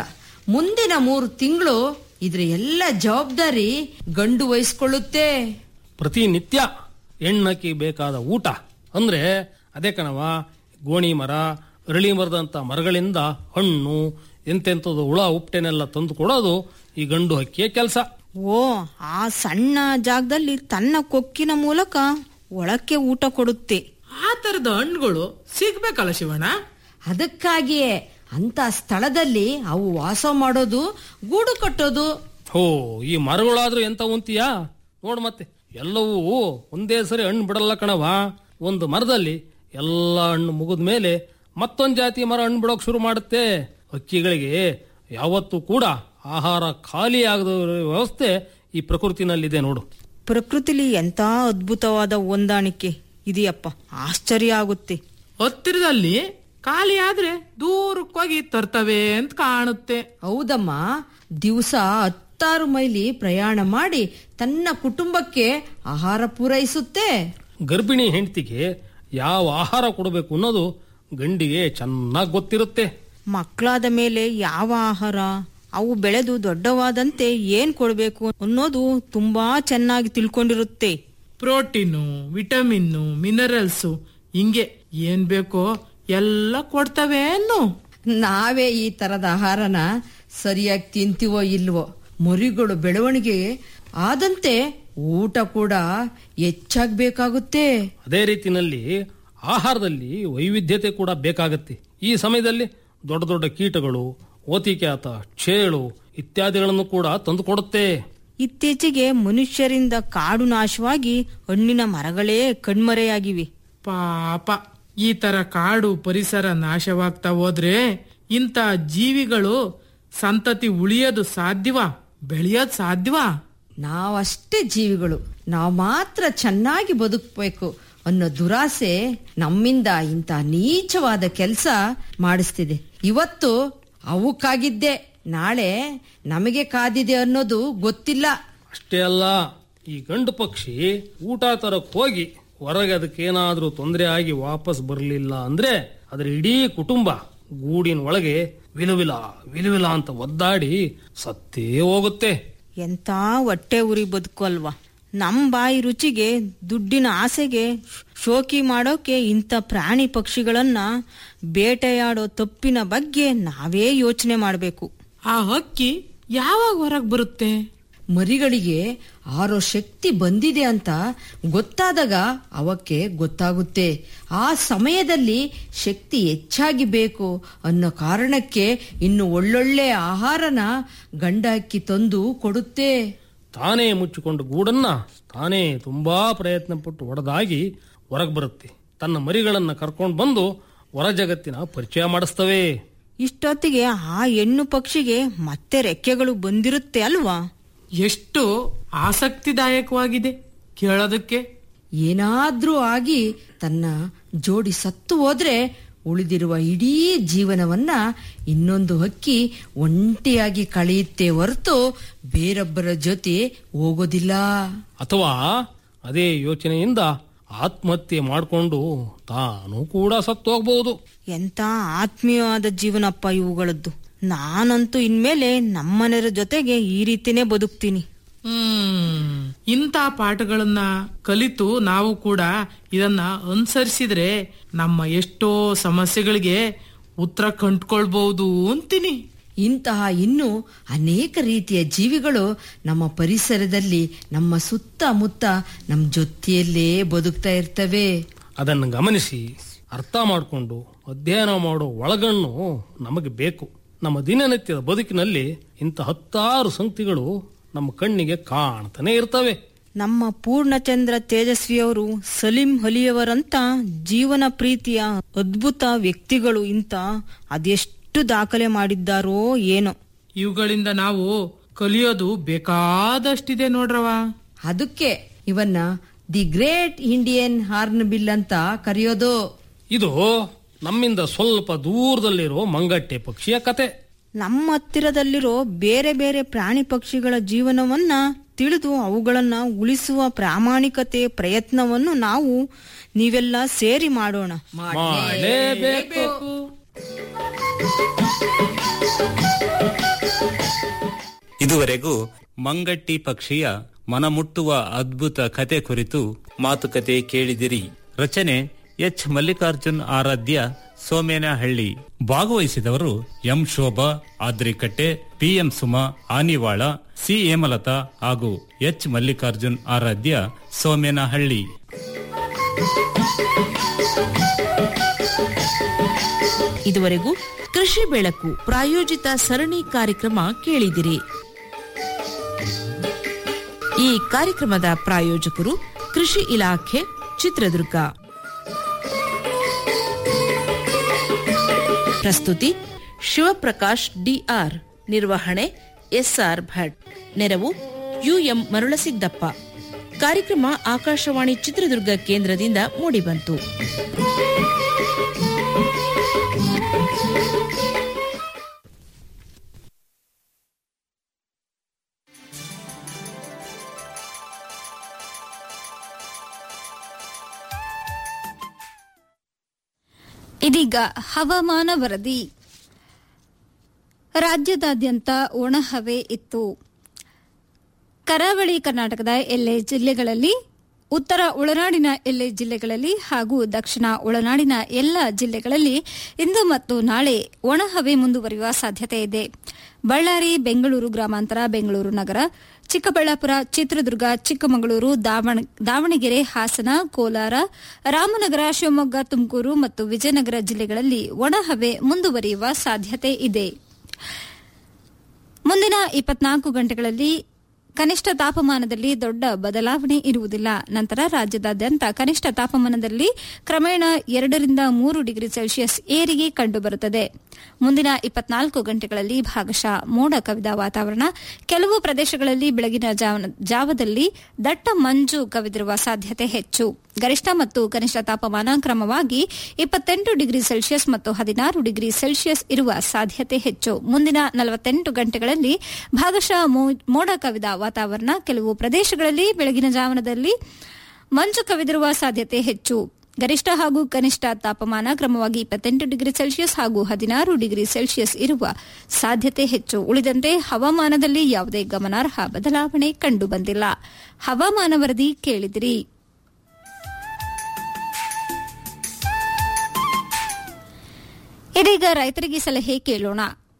ಮುಂದಿನ ಮೂರು ತಿಂಗಳು ಇದ್ರ ಎಲ್ಲ ಜವಾಬ್ದಾರಿ ಗಂಡು ವಹಿಸ್ಕೊಳ್ಳುತ್ತೆ ಪ್ರತಿನಿತ್ಯ ಹೆಣ್ಣಕ್ಕಿ ಬೇಕಾದ ಊಟ ಅಂದ್ರೆ ಅದೇ ಕಣವ ಗೋಣಿ ಮರ ಅರಳಿ ಮರದಂತ ಮರಗಳಿಂದ ಹಣ್ಣು ಎಂತೆಂಥದ್ದು ಹುಳ ಉಪ್ಟೆನೆಲ್ಲ ತಂದು ಕೊಡೋದು ಈ ಗಂಡು ಹಕ್ಕಿಯ ಕೆಲಸ ಓ ಆ ಸಣ್ಣ ಜಾಗದಲ್ಲಿ ತನ್ನ ಕೊಕ್ಕಿನ ಮೂಲಕ ಒಳಕ್ಕೆ ಊಟ ಕೊಡುತ್ತೆ ಆ ತರದ ಹಣ್ಣುಗಳು ಸಿಗ್ಬೇಕಲ್ಲ ಶಿವಣ್ಣ ಅದಕ್ಕಾಗಿಯೇ ಅಂತ ಸ್ಥಳದಲ್ಲಿ ಅವು ವಾಸ ಮಾಡೋದು ಗೂಡು ಕಟ್ಟೋದು ಹೋ ಈ ಮರಗಳಾದ್ರೂ ಎಂತ ಉಂತಿಯಾ ನೋಡ್ ಮತ್ತೆ ಎಲ್ಲವೂ ಒಂದೇ ಸರಿ ಹಣ್ಣು ಬಿಡಲ್ಲ ಕಣವ ಒಂದು ಮರದಲ್ಲಿ ಎಲ್ಲ ಹಣ್ಣು ಮುಗಿದ ಮೇಲೆ ಮತ್ತೊಂದು ಜಾತಿ ಮರ ಹಣ್ಣು ಬಿಡೋಕ್ ಶುರು ಮಾಡುತ್ತೆ ಹಕ್ಕಿಗಳಿಗೆ ಯಾವತ್ತೂ ಕೂಡ ಆಹಾರ ಖಾಲಿ ಆಗದ ವ್ಯವಸ್ಥೆ ಈ ಪ್ರಕೃತಿನಲ್ಲಿದೆ ನೋಡು ಪ್ರಕೃತಿಲಿ ಎಂತ ಅದ್ಭುತವಾದ ಹೊಂದಾಣಿಕೆ ಇದೆಯಪ್ಪ ಆಶ್ಚರ್ಯ ಆಗುತ್ತೆ ಹತ್ತಿರದಲ್ಲಿ ಖಾಲಿ ಆದ್ರೆ ದೂರಕ್ಕೋಗಿ ತರ್ತವೆ ಅಂತ ಕಾಣುತ್ತೆ ಹೌದಮ್ಮ ದಿವಸ ಹತ್ತಾರು ಮೈಲಿ ಪ್ರಯಾಣ ಮಾಡಿ ತನ್ನ ಕುಟುಂಬಕ್ಕೆ ಆಹಾರ ಪೂರೈಸುತ್ತೆ ಗರ್ಭಿಣಿ ಹೆಂಡತಿಗೆ ಯಾವ ಆಹಾರ ಕೊಡಬೇಕು ಅನ್ನೋದು ಗಂಡಿಗೆ ಚೆನ್ನಾಗಿ ಗೊತ್ತಿರುತ್ತೆ ಮಕ್ಕಳಾದ ಮೇಲೆ ಯಾವ ಆಹಾರ ಅವು ಬೆಳೆದು ದೊಡ್ಡವಾದಂತೆ ಏನ್ ಕೊಡ್ಬೇಕು ಅನ್ನೋದು ತುಂಬಾ ಚೆನ್ನಾಗಿ ತಿಳ್ಕೊಂಡಿರುತ್ತೆ ಪ್ರೋಟೀನು ವಿಟಮಿನ್ನು ಮಿನರಲ್ಸು ಹಿಂಗೆ ಏನ್ ಬೇಕೋ ಎಲ್ಲ ಕೊಡ್ತವೆ ಅನ್ನು ನಾವೇ ಈ ತರದ ಆಹಾರನ ಸರಿಯಾಗಿ ತಿಂತೀವೋ ಇಲ್ವೋ ಮರಿಗಳು ಬೆಳವಣಿಗೆ ಆದಂತೆ ಊಟ ಕೂಡ ಹೆಚ್ಚಾಗ್ಬೇಕಾಗುತ್ತೆ ಅದೇ ರೀತಿನಲ್ಲಿ ಆಹಾರದಲ್ಲಿ ವೈವಿಧ್ಯತೆ ಕೂಡ ಬೇಕಾಗತ್ತೆ ಈ ಸಮಯದಲ್ಲಿ ದೊಡ್ಡ ದೊಡ್ಡ ಕೀಟಗಳು ಓತಿಕ್ಯಾತ ಚೇಳು ಇತ್ಯಾದಿಗಳನ್ನು ಕೂಡ ತಂದುಕೊಡುತ್ತೆ ಇತ್ತೀಚೆಗೆ ಮನುಷ್ಯರಿಂದ ಕಾಡು ನಾಶವಾಗಿ ಹಣ್ಣಿನ ಮರಗಳೇ ಕಣ್ಮರೆಯಾಗಿವೆ ಪಾಪ ಈ ತರ ಕಾಡು ಪರಿಸರ ನಾಶವಾಗ್ತಾ ಹೋದ್ರೆ ಇಂಥ ಜೀವಿಗಳು ಸಂತತಿ ಉಳಿಯೋದು ಸಾಧ್ಯವಾ ಬೆಳೆಯೋದು ಸಾಧ್ಯವಾ ನಾವಷ್ಟೇ ಜೀವಿಗಳು ನಾವು ಮಾತ್ರ ಚೆನ್ನಾಗಿ ಬದುಕಬೇಕು ಅನ್ನೋ ದುರಾಸೆ ನಮ್ಮಿಂದ ಇಂಥ ನೀಚವಾದ ಕೆಲಸ ಮಾಡಿಸ್ತಿದೆ ಇವತ್ತು ಅವಕ್ಕಾಗಿದ್ದೆ ನಾಳೆ ನಮಗೆ ಕಾದಿದೆ ಅನ್ನೋದು ಗೊತ್ತಿಲ್ಲ ಅಷ್ಟೇ ಅಲ್ಲ ಈ ಗಂಡು ಪಕ್ಷಿ ಊಟ ತರಕ್ ಹೋಗಿ ಹೊರಗೆ ಅದಕ್ಕೇನಾದ್ರೂ ತೊಂದರೆ ಆಗಿ ವಾಪಸ್ ಬರಲಿಲ್ಲ ಅಂದ್ರೆ ಅದರ ಇಡೀ ಕುಟುಂಬ ಗೂಡಿನ ಒಳಗೆ ವಿಲವಿಲ ವಿಲವಿಲ ಅಂತ ಒದ್ದಾಡಿ ಸತ್ತೇ ಹೋಗುತ್ತೆ ಎಂತ ಹೊಟ್ಟೆ ಉರಿ ಬದುಕು ಅಲ್ವಾ ನಮ್ ಬಾಯಿ ರುಚಿಗೆ ದುಡ್ಡಿನ ಆಸೆಗೆ ಶೋಕಿ ಮಾಡೋಕೆ ಇಂಥ ಪ್ರಾಣಿ ಪಕ್ಷಿಗಳನ್ನ ಬೇಟೆಯಾಡೋ ತಪ್ಪಿನ ಬಗ್ಗೆ ನಾವೇ ಯೋಚನೆ ಮಾಡಬೇಕು ಆ ಹಕ್ಕಿ ಯಾವಾಗ ಹೊರಗ್ ಬರುತ್ತೆ ಮರಿಗಳಿಗೆ ಆರೋ ಶಕ್ತಿ ಬಂದಿದೆ ಅಂತ ಗೊತ್ತಾದಾಗ ಅವಕ್ಕೆ ಗೊತ್ತಾಗುತ್ತೆ ಆ ಸಮಯದಲ್ಲಿ ಶಕ್ತಿ ಹೆಚ್ಚಾಗಿ ಬೇಕು ಅನ್ನೋ ಕಾರಣಕ್ಕೆ ಇನ್ನು ಒಳ್ಳೊಳ್ಳೆ ಆಹಾರನ ಗಂಡ ಅಕ್ಕಿ ತಂದು ಕೊಡುತ್ತೆ ತಾನೇ ಮುಚ್ಚಿಕೊಂಡು ಗೂಡನ್ನ ತಾನೇ ತುಂಬಾ ಪ್ರಯತ್ನ ಪಟ್ಟು ಒಡೆದಾಗಿ ಹೊರಗೆ ಬರುತ್ತೆ ತನ್ನ ಮರಿಗಳನ್ನ ಕರ್ಕೊಂಡು ಬಂದು ಹೊರ ಜಗತ್ತಿನ ಪರಿಚಯ ಮಾಡಿಸ್ತವೆ ಇಷ್ಟೊತ್ತಿಗೆ ಆ ಹೆಣ್ಣು ಪಕ್ಷಿಗೆ ಮತ್ತೆ ರೆಕ್ಕೆಗಳು ಬಂದಿರುತ್ತೆ ಅಲ್ವಾ ಎಷ್ಟು ಆಸಕ್ತಿದಾಯಕವಾಗಿದೆ ಕೇಳೋದಕ್ಕೆ ಏನಾದ್ರೂ ಆಗಿ ತನ್ನ ಜೋಡಿ ಸತ್ತು ಹೋದ್ರೆ ಉಳಿದಿರುವ ಇಡೀ ಜೀವನವನ್ನ ಇನ್ನೊಂದು ಹಕ್ಕಿ ಒಂಟಿಯಾಗಿ ಕಳೆಯುತ್ತೆ ಹೊರತು ಬೇರೊಬ್ಬರ ಜೊತೆ ಹೋಗೋದಿಲ್ಲ ಅಥವಾ ಅದೇ ಯೋಚನೆಯಿಂದ ಆತ್ಮಹತ್ಯೆ ಮಾಡಿಕೊಂಡು ತಾನು ಕೂಡ ಸತ್ತು ಹೋಗ್ಬಹುದು ಎಂತ ಆತ್ಮೀಯವಾದ ಜೀವನಪ್ಪ ಇವುಗಳದ್ದು ನಾನಂತೂ ಇನ್ಮೇಲೆ ನಮ್ಮನೆಯರ ಜೊತೆಗೆ ಈ ರೀತಿನೇ ಬದುಕ್ತೀನಿ ಹ್ಮ್ ಇಂಥ ಪಾಠಗಳನ್ನ ಕಲಿತು ನಾವು ಕೂಡ ಇದನ್ನ ಅನುಸರಿಸಿದ್ರೆ ನಮ್ಮ ಎಷ್ಟೋ ಸಮಸ್ಯೆಗಳಿಗೆ ಉತ್ತರ ಕಂಡ್ಕೊಳ್ಬಹುದು ಅಂತೀನಿ ಇಂತಹ ಇನ್ನೂ ಅನೇಕ ರೀತಿಯ ಜೀವಿಗಳು ನಮ್ಮ ಪರಿಸರದಲ್ಲಿ ನಮ್ಮ ಸುತ್ತಮುತ್ತ ನಮ್ಮ ಜೊತೆಯಲ್ಲೇ ಬದುಕ್ತಾ ಇರ್ತವೆ ಅದನ್ನು ಗಮನಿಸಿ ಅರ್ಥ ಮಾಡಿಕೊಂಡು ಅಧ್ಯಯನ ಮಾಡೋ ಒಳಗಣ್ಣು ನಮಗೆ ಬೇಕು ನಮ್ಮ ದಿನನಿತ್ಯದ ಬದುಕಿನಲ್ಲಿ ಇಂಥ ಹತ್ತಾರು ಸಂಗತಿಗಳು ನಮ್ಮ ಕಣ್ಣಿಗೆ ಕಾಣ್ತಾನೆ ಇರ್ತವೆ ನಮ್ಮ ಪೂರ್ಣಚಂದ್ರ ತೇಜಸ್ವಿಯವರು ಸಲೀಂ ಅಲಿಯವರಂತ ಜೀವನ ಪ್ರೀತಿಯ ಅದ್ಭುತ ವ್ಯಕ್ತಿಗಳು ಇಂತ ಅದೆಷ್ಟು ದಾಖಲೆ ಮಾಡಿದ್ದಾರೋ ಏನೋ ಇವುಗಳಿಂದ ನಾವು ಕಲಿಯೋದು ಬೇಕಾದಷ್ಟಿದೆ ನೋಡ್ರವ ಅದಕ್ಕೆ ಇವನ್ನ the great Indian hornbill ಅಂತ ಕರೆಯೋದು ಇದು ನಮ್ಮಿಂದ ಸ್ವಲ್ಪ ದೂರದಲ್ಲಿರೋ ಮಂಗಟ್ಟೆ ಪಕ್ಷಿಯ ಕತೆ ನಮ್ಮ ಹತ್ತಿರದಲ್ಲಿರೋ ಬೇರೆ ಬೇರೆ ಪ್ರಾಣಿ ಪಕ್ಷಿಗಳ ಜೀವನವನ್ನ ತಿಳಿದು ಅವುಗಳನ್ನ ಉಳಿಸುವ ಪ್ರಾಮಾಣಿಕತೆ ಪ್ರಯತ್ನವನ್ನು ನಾವು ನೀವೆಲ್ಲ ಸೇರಿ ಮಾಡೋಣ ಮಾಡಲೇಬೇಕು ಇದುವರೆಗೂ ಮಂಗಟ್ಟಿ ಪಕ್ಷಿಯ ಮನಮುಟ್ಟುವ ಅದ್ಭುತ ಕತೆ ಕುರಿತು ಮಾತುಕತೆ ಕೇಳಿದಿರಿ ರಚನೆ ಎಚ್ ಮಲ್ಲಿಕಾರ್ಜುನ್ ಆರಾಧ್ಯ ಸೋಮೇನಹಳ್ಳಿ ಭಾಗವಹಿಸಿದವರು M Shobha Adrikatte PM Suma Anivala C Hemalatha ಹಾಗೂ ಎಚ್ ಮಲ್ಲಿಕಾರ್ಜುನ್ ಆರಾಧ್ಯ ಸೋಮೇನಹಳ್ಳಿ ಇದುವರೆಗೂ ಕೃಷಿ ಬೆಳಕು ಪ್ರಾಯೋಜಿತ ಸರಣಿ ಕಾರ್ಯಕ್ರಮ ಕೇಳಿದಿರಿ ಈ ಕಾರ್ಯಕ್ರಮದ ಪ್ರಾಯೋಜಕರು ಕೃಷಿ ಇಲಾಖೆ ಚಿತ್ರದುರ್ಗ ಪ್ರಸ್ತುತಿ ಶಿವಪ್ರಕಾಶ್ ಡಿಆರ್ ನಿರ್ವಹಣೆ ಎಸ್ಆರ್ ಭಟ್ ನೆರವು ಯುಎಂ ಮರುಳಸಿದ್ದಪ್ಪ ಕಾರ್ಯಕ್ರಮ ಆಕಾಶವಾಣಿ ಚಿತ್ರದುರ್ಗ ಕೇಂದ್ರದಿಂದ ಮೂಡಿಬಂತು ಇದೀಗ ಹವಾಮಾನ ವರದಿ ರಾಜ್ಯದಾದ್ಯಂತ ಒಣಹವೆ ಇತ್ತು ಕರಾವಳಿ ಕರ್ನಾಟಕದ ಎಲ್ಲೆ ಜಿಲ್ಲೆಗಳಲ್ಲಿ ಉತ್ತರ ಒಳನಾಡಿನ ಎಲ್ಲೆ ಜಿಲ್ಲೆಗಳಲ್ಲಿ ಹಾಗೂ ದಕ್ಷಿಣ ಒಳನಾಡಿನ ಎಲ್ಲ ಜಿಲ್ಲೆಗಳಲ್ಲಿ ಇಂದು ಮತ್ತು ನಾಳೆ ಒಣಹವೆ ಮುಂದುವರಿಯುವ ಸಾಧ್ಯತೆ ಇದೆ ಬಳ್ಳಾರಿ ಬೆಂಗಳೂರು ಗ್ರಾಮಾಂತರ ಬೆಂಗಳೂರು ನಗರ ಚಿಕ್ಕಬಳ್ಳಾಪುರ ಚಿತ್ರದುರ್ಗ ಚಿಕ್ಕಮಗಳೂರು ದಾವಣ- ದಾವಣಗೆರೆ ಹಾಸನ ಕೋಲಾರ ರಾಮನಗರ ಶಿವಮೊಗ್ಗ ತುಮಕೂರು ಮತ್ತು ವಿಜಯನಗರ ಜಿಲ್ಲೆಗಳಲ್ಲಿ ಒಣಹವೆ ಮುಂದುವರಿಯುವ ಸಾಧ್ಯತೆ ಇದೆ ಮುಂದಿನ ಇಪ್ಪತ್ನಾಲ್ಕು ಗಂಟೆಗಳಲ್ಲಿ ಕನಿಷ್ಠ ತಾಪಮಾನದಲ್ಲಿ ದೊಡ್ಡ ಬದಲಾವಣೆ ಇರುವುದಿಲ್ಲ ನಂತರ ರಾಜ್ಯದಾದ್ಯಂತ ಕನಿಷ್ಠ ತಾಪಮಾನದಲ್ಲಿ ಕ್ರಮೇಣ ಎರಡರಿಂದ ಮೂರು ಡಿಗ್ರಿ ಸೆಲ್ಸಿಯಸ್ ಏರಿಕೆ ಕಂಡುಬರುತ್ತದೆ ಮುಂದಿನ ಇಪ್ಪತ್ನಾಲ್ಕು ಗಂಟೆಗಳಲ್ಲಿ ಭಾಗಶಃ ಮೋಡ ಕವಿದ ವಾತಾವರಣ ಕೆಲವು ಪ್ರದೇಶಗಳಲ್ಲಿ ಬೆಳಗಿನ ಜಾವನ- ಜಾವದಲ್ಲಿ ದಟ್ಟ ಮಂಜು ಕವಿದಿರುವ ಸಾಧ್ಯತೆ ಹೆಚ್ಚು ಗರಿಷ್ಠ ಮತ್ತು ಕನಿಷ್ಠ ತಾಪಮಾನ ಕ್ರಮವಾಗಿ ಇಪ್ಪತ್ತೆಂಟು ಡಿಗ್ರಿ ಸೆಲ್ಸಿಯಸ್ ಮತ್ತು ಹದಿನಾರು ಡಿಗ್ರಿ ಸೆಲ್ಸಿಯಸ್ ಇರುವ ಸಾಧ್ಯತೆ ಹೆಚ್ಚು ಮುಂದಿನ ನಲವತ್ತೆಂಟು ಗಂಟೆಗಳಲ್ಲಿ ಭಾಗಶಃ ಮೋ- ಮೋಡ ಕವಿದ ವಾತಾವರಣ ಕೆಲವು ಪ್ರದೇಶಗಳಲ್ಲಿ ಬೆಳಗಿನ ಜಾವನದಲ್ಲಿ ಮಂಜು ಕವಿದಿರುವ ಸಾಧ್ಯತೆ ಹೆಚ್ಚು ಗರಿಷ್ಠ ಹಾಗೂ ಕನಿಷ್ಠ ತಾಪಮಾನ ಕ್ರಮವಾಗಿ ಇಪ್ಪತ್ತೆಂಟು ಡಿಗ್ರಿ ಸೆಲ್ಸಿಯಸ್ ಹಾಗೂ ಹದಿನಾರು ಡಿಗ್ರಿ ಸೆಲ್ಸಿಯಸ್ ಇರುವ ಸಾಧ್ಯತೆ ಹೆಚ್ಚು ಉಳಿದಂತೆ ಹವಾಮಾನದಲ್ಲಿ ಯಾವುದೇ ಗಮನಾರ್ಹ ಬದಲಾವಣೆ ಕಂಡುಬಂದಿಲ್ಲ ಹವಾಮಾನ ವರದಿ ಕೇಳಿದಿರಿ ಇದೀಗ ರೈತರಿಗೆ ಸಲಹೆ ಕೇಳೋಣ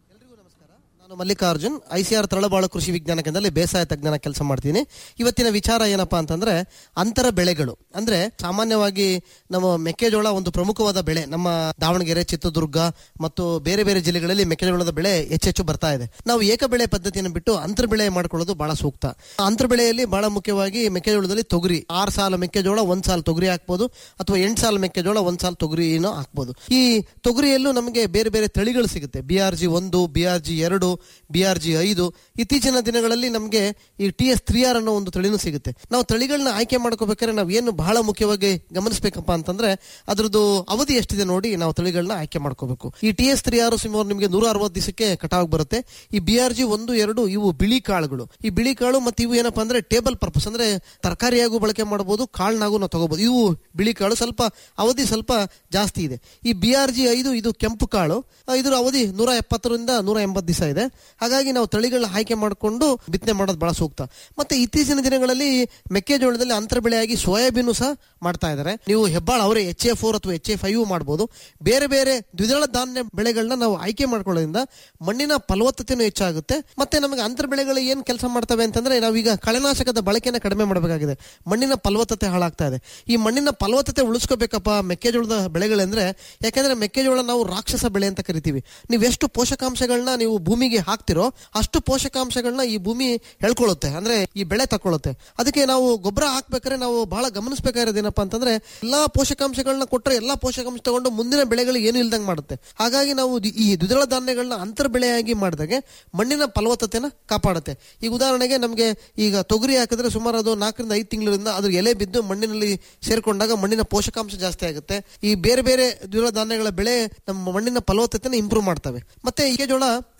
ನಾನು ಮಲ್ಲಿಕಾರ್ಜುನ್ ಐಸಿಆರ್ ತರಳಬಾಳು ಕೃಷಿ ವಿಜ್ಞಾನ ಕೇಂದ್ರದಲ್ಲಿ ಬೇಸಾಯ ತಜ್ಞನ ಕೆಲಸ ಮಾಡ್ತೀನಿ ಇವತ್ತಿನ ವಿಚಾರ ಏನಪ್ಪಾ ಅಂತಂದ್ರೆ ಅಂತರ ಬೆಳೆಗಳು ಅಂದ್ರೆ ಸಾಮಾನ್ಯವಾಗಿ ನಮ್ಮ ಮೆಕ್ಕೆಜೋಳ ಒಂದು ಪ್ರಮುಖವಾದ ಬೆಳೆ ನಮ್ಮ ದಾವಣಗೆರೆ ಚಿತ್ರದುರ್ಗ ಮತ್ತು ಬೇರೆ ಬೇರೆ ಜಿಲ್ಲೆಗಳಲ್ಲಿ ಮೆಕ್ಕೆಜೋಳದ ಬೆಳೆ ಹೆಚ್ಚೆಚ್ಚು ಬರ್ತಾ ಇದೆ ನಾವು ಏಕ ಬೆಳೆ ಪದ್ಧತಿಯನ್ನು ಬಿಟ್ಟು ಅಂತರ ಬೆಳೆ ಮಾಡ್ಕೊಳ್ಳೋದು ಬಹಳ ಸೂಕ್ತ ಅಂತರ ಬೆಳೆಯಲ್ಲಿ ಬಹಳ ಮುಖ್ಯವಾಗಿ ಮೆಕ್ಕೆಜೋಳದಲ್ಲಿ ತೊಗರಿ ಆರು ಸಾಲ ಮೆಕ್ಕೆಜೋಳ ಒಂದ್ ಸಾಲ ತೊಗರಿ ಹಾಕ್ಬೋದು ಅಥವಾ ಎಂಟು ಸಾಲ ಮೆಕ್ಕೆಜೋಳ ಒಂದ್ ಸಾಲ ತೊಗರಿನೂ ಹಾಕ್ಬೋದು ಈ ತೊಗರಿಯಲ್ಲೂ ನಮಗೆ ಬೇರೆ ಬೇರೆ ತಳಿಗಳು ಸಿಗುತ್ತೆ ಬಿ ಆರ್ ಜಿ ಒಂದು ಬಿ ಆರ್ ಜಿ ಎರಡು ಬಿ ಆರ್ ಜಿ ಐದು ಇತ್ತೀಚಿನ ದಿನಗಳಲ್ಲಿ ನಮಗೆ ಈ ಟಿ ಎಸ್ ತ್ರೀ ಆರ್ ಅನ್ನೋ ಒಂದು ತಳಿನೂ ಸಿಗುತ್ತೆ ನಾವು ತಳಿಗಳನ್ನ ಆಯ್ಕೆ ಮಾಡ್ಕೋಬೇಕಾದ್ರೆ ನಾವು ಏನು ಬಹಳ ಮುಖ್ಯವಾಗಿ ಗಮನಿಸಬೇಕಪ್ಪ ಅಂತಂದ್ರೆ ಅದ್ರದ್ದು ಅವಧಿ ಎಷ್ಟಿದೆ ನೋಡಿ ನಾವು ತಳಿಗಳನ್ನ ಆಯ್ಕೆ ಮಾಡ್ಕೋಬೇಕು ಈ ಟಿ ಎಸ್ ತ್ರೀ ಆರ್ ಸುಮಾರು ನಿಮಗೆ ನೂರ ಅರವತ್ತು ದಿವಸಕ್ಕೆ ಕಟಾವ್ ಬರುತ್ತೆ ಈ ಬಿ ಆರ್ ಜಿ ಒಂದು ಎರಡು ಇವು ಬಿಳಿ ಕಾಳುಗಳು ಈ ಬಿಳಿ ಕಾಳು ಮತ್ತೆ ಇವು ಏನಪ್ಪಾ ಅಂದ್ರೆ ಟೇಬಲ್ ಪರ್ಪಸ್ ಅಂದ್ರೆ ತರಕಾರಿಯಾಗೂ ಬಳಕೆ ಮಾಡಬಹುದು ಕಾಳ್ನಾಗೂ ನಾವು ತಗೋಬಹುದು ಇವು ಬಿಳಿ ಕಾಳು ಸ್ವಲ್ಪ ಅವಧಿ ಸ್ವಲ್ಪ ಜಾಸ್ತಿ ಇದೆ ಈ ಬಿ ಆರ್ ಜಿ ಐದು ಇದು ಕೆಂಪು ಕಾಳು ಆ, ಇದ್ರ ಅವಧಿ ನೂರ ಎಪ್ಪತ್ತರಿಂದ ನೂರ ಎಂಬತ್ತು ದಿವಸ ಇದೆ ಹಾಗಾಗಿ ನಾವು ತಳಿಗಳನ್ನ ಆಯ್ಕೆ ಮಾಡಿಕೊಂಡು ಬಿತ್ತನೆ ಮಾಡೋದು ಬಹಳ ಸೂಕ್ತ ಮತ್ತೆ ಇತ್ತೀಚಿನ ದಿನಗಳಲ್ಲಿ ಮೆಕ್ಕೆಜೋಳದಲ್ಲಿ ಅಂತರ ಬೆಳೆಯಾಗಿ ಸೋಯಾಬೀನು ಸಹ ಮಾಡ್ತಾ ಇದ್ದಾರೆ ನೀವು ಹೆಬ್ಬಾಳ ಅವರೇ ಎಚ್ ಎ ಫೋರ್ ಅಥವಾ ಎಚ್ ಎ ಫೈವ್ ಮಾಡಬಹುದು ಬೇರೆ ಬೇರೆ ದ್ವಿದಳ ಧಾನ್ಯ ಬೆಳೆಗಳನ್ನ ನಾವು ಆಯ್ಕೆ ಮಾಡ್ಕೊಳ್ಳೋದ್ರಿಂದ ಮಣ್ಣಿನ ಫಲವತ್ತತೆನೂ ಹೆಚ್ಚಾಗುತ್ತೆ ಮತ್ತೆ ನಮಗೆ ಅಂತರ ಬೆಳೆಗಳು ಏನ್ ಕೆಲಸ ಮಾಡ್ತವೆ ಅಂತಂದ್ರೆ ನಾವೀಗ ಕಳೆನಾಶಕದ ಬಳಕೆನ ಕಡಿಮೆ ಮಾಡಬೇಕಾಗಿದೆ ಮಣ್ಣಿನ ಫಲವತ್ತತೆ ಹಾಳಾಗ್ತಾ ಇದೆ ಈ ಮಣ್ಣಿನ ಫಲವತ್ತತೆ ಉಳಿಸ್ಕೋಬೇಕಪ್ಪ ಮೆಕ್ಕೆಜೋಳದ ಬೆಳೆಗಳಂದ್ರೆ ಯಾಕಂದ್ರೆ ಮೆಕ್ಕೆಜೋಳ ನಾವು ರಾಕ್ಷಸ ಬೆಳೆ ಅಂತ ಕರಿತೀವಿ ನೀವು ಎಷ್ಟು ಪೋಷಕಾಂಶಗಳನ್ನ ನೀವು ಭೂಮಿಗೆ ಹಾಕ್ತಿರೋ ಅಷ್ಟು ಪೋಷಕಾಂಶಗಳನ್ನ ಈ ಭೂಮಿ ಹೇಳ್ಕೊಳ್ಳುತ್ತೆ ಅಂದ್ರೆ ಈ ಬೆಳೆ ತಕೊಳ್ಳುತ್ತೆ ಅದಕ್ಕೆ ನಾವು ಗೊಬ್ಬರ ಹಾಕ್ಬೇಕಾದ್ರೆ ನಾವು ಬಹಳ ಗಮನಿಸಬೇಕಾಗಿರೋದು ಏನಪ್ಪಾ ಅಂತಂದ್ರೆ ಎಲ್ಲಾ ಪೋಷಕಾಂಶಗಳನ್ನ ಕೊಟ್ಟರೆ ಎಲ್ಲಾ ಪೋಷಕಾಂಶ ತಗೊಂಡು ಮುಂದಿನ ಬೆಳೆಗಳಿಗೆ ಏನು ಇಲ್ದಂಗೆ ಮಾಡುತ್ತೆ ಹಾಗಾಗಿ ನಾವು ದಿ- ಈ ದ್ವಿದಳ ಧಾನ್ಯಗಳನ್ನ ಅಂತರ ಬೆಳೆಯಾಗಿ ಮಾಡಿದಾಗೆ ಮಣ್ಣಿನ ಫಲವತ್ತತೆನ ಕಾಪಾಡುತ್ತೆ ಈಗ ಉದಾಹರಣೆಗೆ ನಮಗೆ ಈಗ ತೊಗರಿ ಹಾಕಿದ್ರೆ ಸುಮಾರು ಅದು ನಾಲ್ಕರಿಂದ ಐದು ತಿಂಗಳಿಂದ ಅದ್ರ ಎಲೆ ಬಿದ್ದು ಮಣ್ಣಿನಲ್ಲಿ ಸೇರ್ಕೊಂಡಾಗ ಮಣ್ಣಿನ ಪೋಷಕಾಂಶ ಜಾಸ್ತಿ ಆಗುತ್ತೆ ಈ ಬೇರೆ ಬೇರೆ ದ್ವಿದಳ ಧಾನ್ಯಗಳ ಬೆಳೆ ನಮ್ಮ ಮಣ್ಣಿನ ಫಲವತ್ತತೆನ ಇಂಪ್ರೂವ್ ಮಾಡ್ತವೆ ಮತ್ತೆ ಈ ಜೋಳ ನೀರನ್ನು ಸಹ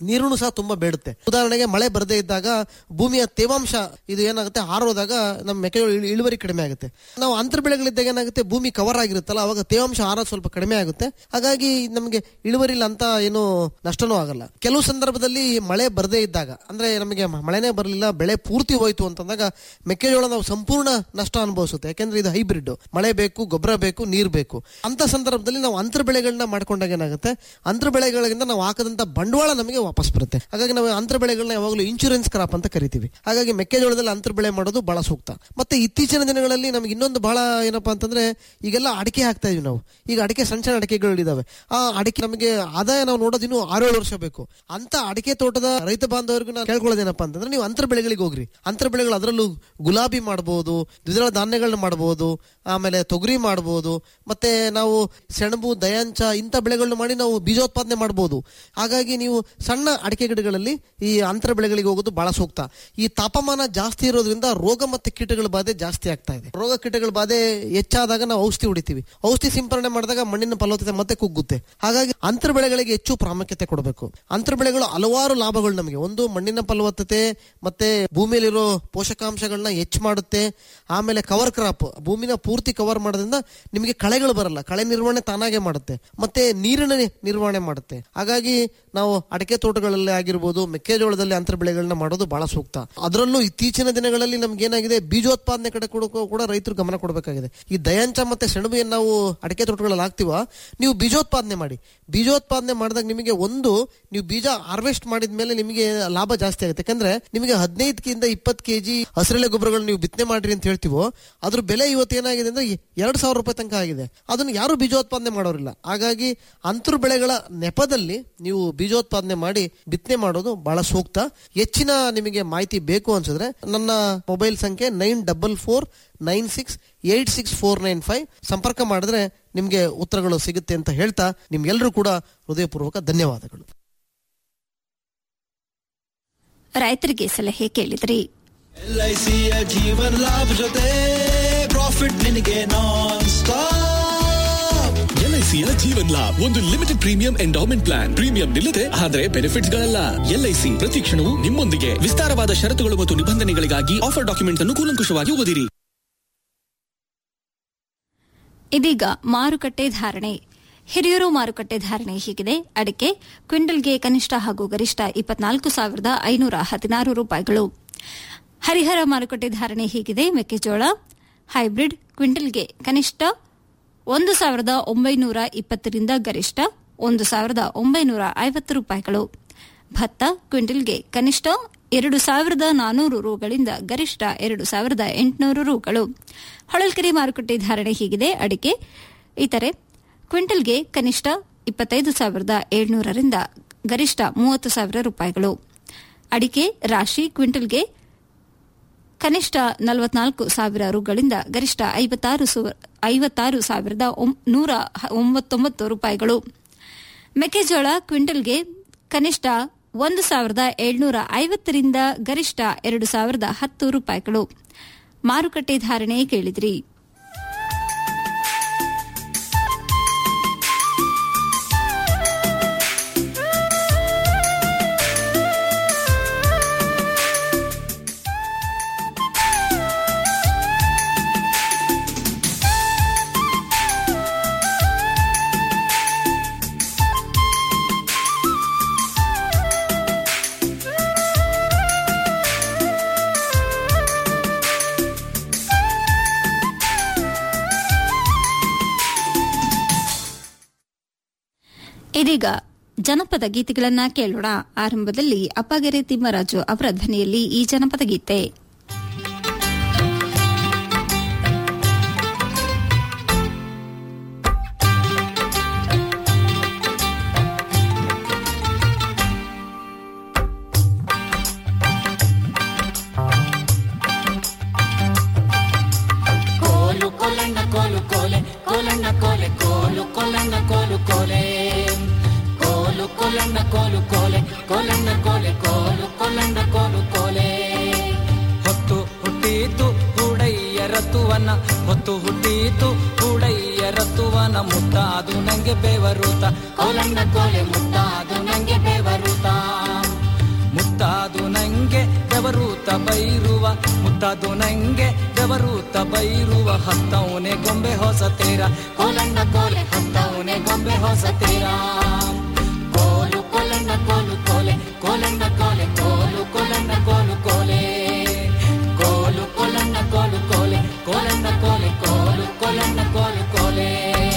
ತುಂಬಾ ಬೇಡುತ್ತೆ ಉದಾಹರಣೆಗೆ ಮಳೆ ಬರದೇ ಇದ್ದಾಗ ಭೂಮಿಯ ತೇವಾಂಶ ಇದು ಏನಾಗುತ್ತೆ ಹಾರೋದಾಗ ನಮ್ಮ ಮೆಕ್ಕೆಜೋಳ ಇಳು- ಇಳುವರಿ ಕಡಿಮೆ ಆಗುತ್ತೆ ನಾವು ಅಂತರ ಬೆಳೆಗಳಿದ್ದಾಗ ಏನಾಗುತ್ತೆ ಭೂಮಿ ಕವರ್ ಆಗಿರುತ್ತಲ್ಲ ಅವಾಗ ತೇವಾಂಶ ಹಾರೋದು ಸ್ವಲ್ಪ ಕಡಿಮೆ ಆಗುತ್ತೆ ಹಾಗಾಗಿ ನಮಗೆ ಇಳುವರಿಲ್ಲ ಅಂತ ಏನು ನಷ್ಟನೂ ಆಗಲ್ಲ ಕೆಲವು ಸಂದರ್ಭದಲ್ಲಿ ಮಳೆ ಬರದೇ ಇದ್ದಾಗ ಅಂದ್ರೆ ನಮಗೆ ಮ- ಮಳೆನೇ ಬರಲಿಲ್ಲ ಬೆಳೆ ಪೂರ್ತಿ ಹೋಯ್ತು ಅಂತಂದಾಗ ಮೆಕ್ಕೆಜೋಳ ನಾವು ಸಂಪೂರ್ಣ ನಷ್ಟ ಅನುಭವಿಸುತ್ತೆ ಯಾಕೆಂದ್ರೆ ಇದು ಹೈಬ್ರಿಡ್ ಮಳೆ ಬೇಕು ಗೊಬ್ಬರ ಬೇಕು ನೀರು ಬೇಕು ಅಂತ ಸಂದರ್ಭದಲ್ಲಿ ನಾವು ಅಂತರ ಬೆಳೆಗಳನ್ನ ಮಾಡ್ಕೊಂಡಾಗ ಏನಾಗುತ್ತೆ ಅಂತರ ಬೆಳೆಗಳಿಂದ ನಾವು ಹಾಕದಂತ ಬಂಡವಾಳ ನಮಗೆ ವಾಪಸ್ ಬರುತ್ತೆ ಹಾಗಾಗಿ ನಾವು ಅಂತರ ಬೆಳೆಗಳನ್ನ ಯಾವಾಗಲೂ ಇನ್ಶೂರೆನ್ಸ್ ಕ್ರಾಪ್ ಅಂತ ಕರಿತೀವಿ ಹಾಗಾಗಿ ಮೆಕ್ಕೆಜೋಳದಲ್ಲಿ ಅಂತರ ಬೆಳೆ ಮಾಡೋದು ಬಹಳ ಸೂಕ್ತ ಮತ್ತೆ ಇತ್ತೀಚಿನ ದಿನಗಳಲ್ಲಿ ನಮಗೆ ಇನ್ನೊಂದು ಬಹಳ ಏನಪ್ಪಾ ಅಂತಂದ್ರೆ ಈಗೆಲ್ಲ ಅಡಿಕೆ ಹಾಕ್ತಾ ಇದೀವಿ ನಾವು ಈಗ ಅಡಿಕೆ ಸಣ್ಣ ಸಣ್ಣ ಅಡಿಕೆಗಳು ಇದಾವೆ ಆ ಅಡಿಕೆ ನಮಗೆ ಆದಾಯ ನಾವು ನೋಡೋದು ಇನ್ನು ಆರೇಳು ವರ್ಷ ಬೇಕು ಅಂತ ಅಡಿಕೆ ತೋಟದ ರೈತ ಬಾಂಧವರಿಗೂ ನಾನು ಕೇಳ್ಕೊಳ್ಳೋದೇನಪ್ಪ ಅಂತಂದ್ರೆ ನೀವು ಅಂತರ ಬೆಳೆಗಳಿಗೆ ಹೋಗ್ರಿ ಅಂತರ ಬೆಳೆಗಳು ಅದರಲ್ಲೂ ಗುಲಾಬಿ ಮಾಡಬಹುದು ದ್ವಿದಳ ಧಾನ್ಯಗಳನ್ನ ಮಾಡಬಹುದು ಆಮೇಲೆ ತೊಗರಿ ಮಾಡಬಹುದು ಮತ್ತೆ ನಾವು ಸೆಣಬು ದಯಾಂಚ ಇಂಥ ಬೆಳೆಗಳನ್ನ ಮಾಡಿ ನಾವು ಬೀಜೋತ್ಪಾದನೆ ಮಾಡಬಹುದು ಹಾಗಾಗಿ ನೀವು ಸಣ್ಣ ಅಡಿಕೆ ಗಿಡಗಳಲ್ಲಿ ಈ ಅಂತರ ಬೆಳೆಗಳಿಗೆ ಹೋಗೋದು ಬಹಳ ಸೂಕ್ತ ಈ ತಾಪಮಾನ ಜಾಸ್ತಿ ಇರೋದ್ರಿಂದ ರೋಗ ಮತ್ತೆ ಕೀಟಗಳ ಬಾಧೆ ಜಾಸ್ತಿ ಆಗ್ತಾ ಇದೆ ರೋಗ ಕೀಟಗಳ ಬಾಧೆ ಹೆಚ್ಚಾದಾಗ ನಾವು ಔಷಧಿ ಹೊಡಿತೀವಿ ಔಷಧಿ ಸಿಂಪರಣೆ ಮಾಡಿದಾಗ ಮಣ್ಣಿನ ಫಲವತ್ತತೆ ಮತ್ತೆ ಕುಗ್ಗುತ್ತೆ ಹಾಗಾಗಿ ಅಂತರ ಬೆಳೆಗಳಿಗೆ ಹೆಚ್ಚು ಪ್ರಾಮುಖ್ಯತೆ ಕೊಡಬೇಕು ಅಂತರ ಬೆಳೆಗಳು ಹಲವಾರು ಲಾಭಗಳು ನಮಗೆ ಒಂದು ಮಣ್ಣಿನ ಫಲವತ್ತತೆ ಮತ್ತೆ ಭೂಮಿಯಲ್ಲಿರೋ ಪೋಷಕಾಂಶಗಳನ್ನ ಹೆಚ್ಚು ಮಾಡುತ್ತೆ ಆಮೇಲೆ ಕವರ್ ಕ್ರಾಪ್ ಭೂಮಿನ ಪೂರ್ತಿ ಕವರ್ ಮಾಡೋದ್ರಿಂದ ನಿಮಗೆ ಕಳೆಗಳು ಬರಲ್ಲ ಕಳೆ ನಿರ್ವಹಣೆ ತಾನಾಗೆ ಮಾಡುತ್ತೆ ಮತ್ತೆ ನೀರಿನ ನಿರ್ವಹಣೆ ಮಾಡುತ್ತೆ ಹಾಗಾಗಿ ನಾವು ಅಡಿಕೆ ತೋಟಗಳಲ್ಲಿ ಆಗಿರ್ಬೋದು ಮೆಕ್ಕೆಜೋಳದಲ್ಲಿ ಅಂತರ ಬೆಳೆಗಳನ್ನ ಮಾಡೋದು ಬಹಳ ಸೂಕ್ತ ಅದರಲ್ಲೂ ಇತ್ತೀಚಿನ ದಿನಗಳಲ್ಲಿ ನಮ್ಗೆ ಏನಾಗಿದೆ ಬೀಜೋತ್ಪಾದನೆ ಕಡೆ ಕೂಡ ಕೂಡ ರೈತರು ಗಮನ ಕೊಡಬೇಕಾಗಿದೆ ಈ ದಯಾಂಚ ಮತ್ತೆ ಸೆಣಬು ಏನ್ ನಾವು ಅಡಿಕೆ ತೋಟಗಳಲ್ಲಿ ಹಾಕ್ತಿವ ನೀವು ಬೀಜೋತ್ಪಾದನೆ ಮಾಡಿ ಬೀಜೋತ್ಪಾದನೆ ಮಾಡಿದಾಗ ನಿಮಗೆ ಒಂದು ನೀವು ಬೀಜ ಹಾರ್ವೆಸ್ಟ್ ಮಾಡಿದ ಮೇಲೆ ನಿಮಗೆ ಲಾಭ ಜಾಸ್ತಿ ಆಗುತ್ತೆ ಯಾಕಂದ್ರೆ ನಿಮಗೆ ಹದಿನೈದಕ್ಕಿಂತ ಇಪ್ಪತ್ತು ಕೆಜಿ ಹಸಿರೆಲೆ ಗೊಬ್ಬರಗಳು ನೀವು ಬಿತ್ತನೆ ಮಾಡ್ರಿ ಅಂತ ಹೇಳ್ತೀವೋ ಅದ್ರ ಬೆಲೆ ಇವತ್ತು ಏನಾಗಿದೆ ಅಂದ್ರೆ ಎರಡ್ ಸಾವಿರ ರೂಪಾಯಿ ತನಕ ಆಗಿದೆ ಅದನ್ನು ಯಾರು ಬೀಜೋತ್ಪಾದನೆ ಮಾಡೋರಿಲ್ಲ ಹಾಗಾಗಿ ಅಂತರ್ ಬೆಳೆಗಳ ನೆಪದಲ್ಲಿ ನೀವು ಬೀಜೋತ್ಪಾದನೆ ಮಾಡಿ ಬಿತ್ತನೆ ಮಾಡೋದು ಬಹಳ ಸೂಕ್ತ ಹೆಚ್ಚಿನ ನಿಮಗೆ ಮಾಹಿತಿ ಬೇಕು ಅನ್ಸಿದ್ರೆ ನನ್ನ ಮೊಬೈಲ್ ಸಂಖ್ಯೆ nine double four nine six eight six four nine five ಸಂಪರ್ಕ ಮಾಡಿದ್ರೆ ನಿಮಗೆ ಉತ್ತರಗಳು ಸಿಗುತ್ತೆ ಅಂತ ಹೇಳ್ತಾ ನಿಮ್ಗೆಲ್ಲರೂ ಕೂಡ ಹೃದಯಪೂರ್ವಕ ಧನ್ಯವಾದಗಳು ರೈತರಿಗೆ ಸಲಹೆ ಕೇಳಿದ್ರಿ ಎಲ್ಐಸಿಯ ಜೀವನ ಲಾಭ ಜೊತೆ ಪ್ರಾಫಿಟ್ ನಿನಗೆ ನಾನ್ ಸ್ಟಾಪ್ ಎಲ್ಐಸಿಯ ಜೀವನ್ ಲಾಭ್ ಒಂದು limited premium endowment plan premium ನಿಲ್ಲದೆ ಆದರೆ ಬೆನಿಫಿಟ್ಸ್ ಗಳಲ್ಲ ಎಲ್ಐಸಿ ಪ್ರತಿ ಕ್ಷಣವೂ ನಿಮ್ಮೊಂದಿಗೆ ವಿಸ್ತಾರವಾದ ಷರತ್ತುಗಳು ಮತ್ತು ನಿಬಂಧನೆಗಳಿಗಾಗಿ ಆಫರ್ ಡಾಕ್ಯುಮೆಂಟ್ ಅನ್ನು ಕೂಲಂಕುಷವಾಗಿ ಓದಿರಿ ಇದೀಗ ಮಾರುಕಟ್ಟೆ ಧಾರಣೆ ಹಿರಿಯೂರು ಮಾರುಕಟ್ಟೆ ಧಾರಣೆ ಹೀಗಿದೆ ಅಡಿಕೆ ಕ್ವಿಂಟಲ್ಗೆ ಕನಿಷ್ಠ ಹಾಗೂ ಗರಿಷ್ಠ ಇಪ್ಪತ್ನಾಲ್ಕು ಸಾವಿರದ ಐನೂರ ಹದಿನಾರು ರೂಪಾಯಿಗಳು ಹರಿಹರ ಮಾರುಕಟ್ಟೆ ಧಾರಣೆ ಹೀಗಿದೆ ಮೆಕ್ಕೆಜೋಳ ಹೈಬ್ರಿಡ್ ಕ್ವಿಂಟಲ್ಗೆ ಕನಿಷ್ಠ ಒಂದು ಸಾವಿರದ ಒಂಬೈನೂರ ಇಪ್ಪತ್ತರಿಂದ ಗರಿಷ್ಠ ಒಂದು ಸಾವಿರದ ಒಂಬೈನೂರ ಐವತ್ತು ರೂಪಾಯಿಗಳು ಭತ್ತ ಕ್ವಿಂಟಲ್ಗೆ ಕನಿಷ್ಠ ಎರಡು ಸಾವಿರದ ನಾನೂರು ರೂಗಳಿಂದ ಗರಿಷ್ಠ ಎರಡು ಸಾವಿರದ ಎಂಟುನೂರು ರೂಗಳು ಹೊಳಲ್ಕೆರೆ ಮಾರುಕಟ್ಟೆ ಧಾರಣೆ ಹೀಗಿದೆ ಅಡಿಕೆ ಇತರೆ ಕ್ವಿಂಟಲ್ಗೆ ಕನಿಷ್ಠ ಇಪ್ಪತ್ತೈದು ಸಾವಿರದ ಏಳ್ನೂರರಿಂದ ಗರಿಷ್ಠ ಮೂವತ್ತು ಸಾವಿರ ರೂಪಾಯಿಗಳು ಅಡಿಕೆ ರಾಶಿ ಕ್ವಿಂಟಲ್ಗೆ ಕನಿಷ್ಠ ನಲವತ್ನಾಲ್ಕು ಸಾವಿರ ರುಗಳಿಂದ ಗರಿಷ್ಠ ಐವತ್ತಾರು ಸು- ಐವತ್ತಾರು ಸಾವಿರದ ಒಂ- ನೂರ ಹ- ಒಂಬತ್ತೊಂಬತ್ತು ರೂಪಾಯಿಗಳು ಮೆಕ್ಕೆಜೋಳ ಕ್ವಿಂಟಲ್ಗೆ ಕನಿಷ್ಠ ಒಂದು ಸಾವಿರದ ಏಳ್ನೂರ ಐವತ್ತರಿಂದ ಗರಿಷ್ಠ ಎರಡು ಸಾವಿರದ ಹತ್ತು ರೂಪಾಯಿಗಳು ಮಾರುಕಟ್ಟೆ ಧಾರಣೆ ಕೇಳಿದ್ರಿ ಇದೀಗ ಜನಪದ ಗೀತೆಗಳನ್ನ ಕೇಳೋಣ ಆರಂಭದಲ್ಲಿ ಅಪ್ಪಗೆರೆ ತಿಮ್ಮರಾಜು ಅವರ ಧ್ವನಿಯಲ್ಲಿ ಈ ಜನಪದ ಗೀತೆ ಕೋಲು ಕೊಲಣ್ಣ ಕೋಲು ಕೋಲೆ ಕೋಲಣ್ಣ ಕೋಲೆ ಕೋಲು ಕೊಲಣ್ಣ ಕೋಲು ಕೋಲೆ ಕೋಲು ಕೊಲಣ್ಣ ಕೋಲು ಕೋಲೆ ಕೋಲಣ್ಣ ಕೋಲೆ ಕೋಲು ಕೊಲಣ್ಣ ಕೋಲು ಕೋಲೆ ಹೊತ್ತು ಹುಟ್ಟೀತು ಹೂಡಯ್ಯ ರತುವನ ಹೊತ್ತು ಹುಟ್ಟೀತು ಹೂಡಯ್ಯ ರತುವನ ಮುತ್ತಾದು ನಂಗೆ ಬೇವರೂತ ಕೋಲಣ್ಣ ಕೋಲೆ ಮುದ್ದಾದು ನಂಗೆ ಬೇವರುತ ಮುತ್ತಾದು ನಂಗೆ ಬೆವರೂತ ಬೈರುವ ಮುತ್ತಾದು ನಂಗೆ ಬೆವರೂತ ಬೈರುವ ಹತ್ತವನೆ ಗೊಂಬೆ ಹೊಸ ತೇರ ಕೋಲಣ್ಣ ಕೋಲೆ ಹತ್ತವನೆ ಗೊಂಬೆ ಹೊಸ ತೇರ ಕೋಲು ಕೊಲಣ್ಣ ಕೋಲು ಕೋಲೆ ಕೋಲಣ್ಣ ಕೋಲೆ ಕೋಲು ಕೊಲಣ್ಣ ಕೋಲು ಕೋಲೆ ಕೋಲು ಕೊಲಣ್ಣ ಕೋಲು ಕೋಲೆ ಕೋಲಣ್ಣ ಕೋಲೆ ಕೋಲು ಕೊಲಣ್ಣ ಕೋಲು ಕೋಲೆ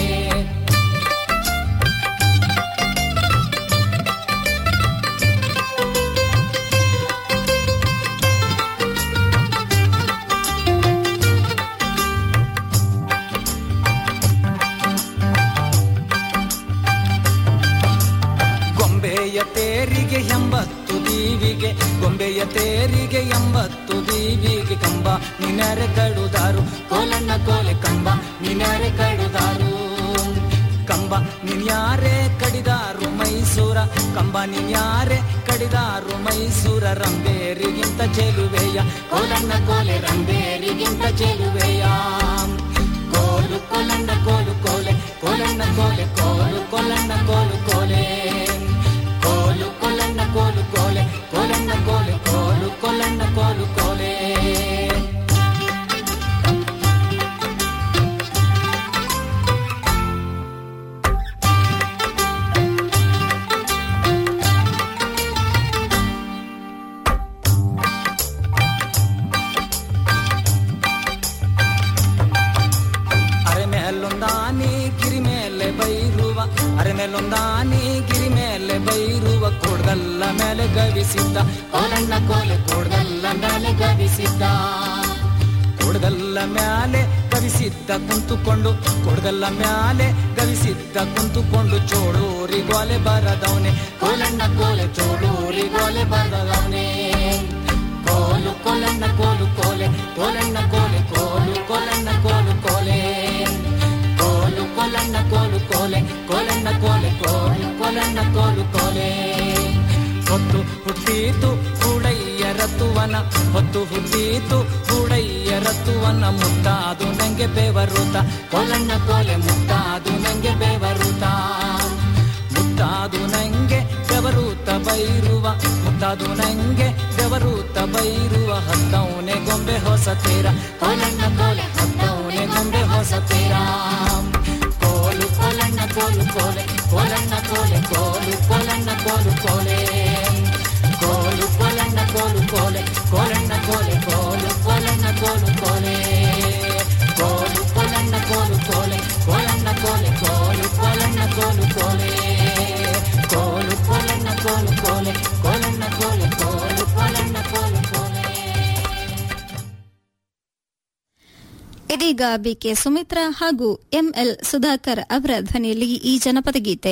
ಗೊಂಬೆಯ ತೇರಿಗೆ ಎಂಬತ್ತು ದೀವಿಗೆ ಗೊಂಬೆಯ ತೇರಿಗೆ ಎಂಬತ್ತು ದೀವಿಗೆ ಕಂಬ ನಿನರೆ ಕಡುದಾರು ಕೋಲಣ್ಣ ಕೋಲೆ ಕಂಬ ನಿನರೆ ಕಡುದಾರು ಕಂಬ ನಿನ್ಯಾರೆ ಕಡಿದಾರು ಮೈಸೂರ ಕಂಬ ನಿನ್ಯಾರೆ ಕಡಿದಾರು ಮೈಸೂರ ರಂಬೇರಿಗಿಂತ ಚೆಲುವೆಯ ಕೋಲಣ್ಣ ಕೋಲೆ ರಂಬೇರಿಗಿಂತ ಚೆಲುವೆಯ ಕೋಲು ಕೊಲಣ್ಣ ಕೋಲು ಕೋಲೆ ಕೋಲಣ್ಣ ಕೋಲೆ ಕೋಲು ಕೊಲಣ್ಣ ಕೋಲು ಕೋಲೆ ಕೋಲು ಕೊಲಣ್ಣ ಕೋಲು ಕೋಲೆ ಕೋಲಣ್ಣ ಕೋಲೆ ಕೋಲು ಕೊಲಣ್ಣ ಕೋಲು ಕೋಲೆ ಅರೆ ಮೇಲೊಂದಾನಿ ಗಿರಿ ಮೇಲೆ ಬೈರುವ ಅರೆ ಮೇಲೊಂದಾನಿ ಗಿರಿ ಮೇಲೆ ಬೈರುವ ಕೊಡ್ಗಲ್ಲ ಮೇಲೆ ಗವಿಸಿದ್ದ ಕೋಲಣ್ಣ ಕೋಲೆ ಕೊಡ್ಗಲ್ಲ ಮೇಲೆ ಗವಿಸಿದ್ದ ಕೊಡ್ಗಲ್ಲ ಮ್ಯಾಲೆ ಗವಿಸಿದ್ದ ಕುಂತುಕೊಂಡು ಕೊಡ್ಗಲ್ಲ ಮ್ಯಾಲೆ ಗವಿಸಿದ್ದ ಕುಂತುಕೊಂಡು ಚೋಳೂರಿ ಗೋಲೆ ಬರದವನೆ ಕೋಲಣ್ಣ ಕೋಲೆ ಚೋಳೂರಿ ಗೋಲೆ ಬರದವನೆ ಕೋಲು ಕೊಲಣ್ಣ ಕೋಲು ಕೋಲೆ ಕೋಲಣ್ಣ ಕೋಲೆ ಕೋಲು ಕೊಲಣ್ಣ ಕೋಲು ಕೋಲೆ ಕೋಲು ಕೊಲಣ್ಣ ಕೋಲು ಕೋಲೆ ಕೋಲಣ್ಣ ಕೋಲೆ ಕೋಲು ಕೊಲಣ್ಣ ಕೋಲು ಕೋಲೆ ಹೊತ್ತು ಹುಟ್ಟೀತು ಹೂಡಯ್ಯ ರತುವನ ಹೊತ್ತು ಹುಟ್ಟೀತು ಹೂಡಯ್ಯ ರತುವನ ಮುತ್ತಾದು ನಂಗೆ ಬೇವರುತ ಕೋಲಣ್ಣ ಕೋಲೆ ಮುತ್ತಾದು ನಂಗೆ ಬೇವರುತ ಮುತ್ತಾದು ನಂಗೆ ಬೆವರೂತ ಬೈರುವ ಮುತ್ತಾದು ನಂಗೆ ಬೆವರೂತ ಬೈರುವ ಹತ್ತವನೆ ಗೊಂಬೆ ಹೊಸ ತೇರ ಕೋಲಣ್ಣ ಕೋಲೆ ಹತ್ತವನೆ ಗೊಂಬೆ ಹೊಸ ತೇರ ಕೋಲು ಕೋಲಣ್ಣ ಕೋಲು ಕೋಲೆ ಕೋಲಣ್ಣ ಕೋಲೆ ಕೋಲು ಕೋಲಣ್ಣ ಕೋಲು ಕೋಲೆ ಕೋಲು ಕೋಲಣ್ಣ ಕೋಲು ಕೋಲೆ ಕೋಲಣ್ಣ ಕೋಲೆ ಕೋಲು ಕೋಲಣ್ಣ ಕೋಲು ಕೋಲೆ ಕೋಲು ಕೋಲಣ್ಣ ಕೋಲು ಕೋಲೆ ಕೋಲಣ್ಣ ಕೋಲೆ ಕೋಲು ಕೋಲಣ್ಣ ಕೋಲು ಕೋಲೆ ಕೋಲು ಕೋಲಣ್ಣ ಕೋಲು ಕೋಲೆ ಕೋಲಣ್ಣ ಕೋಲೆ ಕೋಲು ಕೋಲಣ್ಣ ಕೋಲು ಕೋಲೆ ಇದೀಗ ಬಿಕೆ ಸುಮಿತ್ರಾ ಹಾಗೂ ಎಂಎಲ್ ಸುಧಾಕರ್ ಅವರ ಧ್ವನಿಯಲ್ಲಿ ಈ ಜನಪದ ಗೀತೆ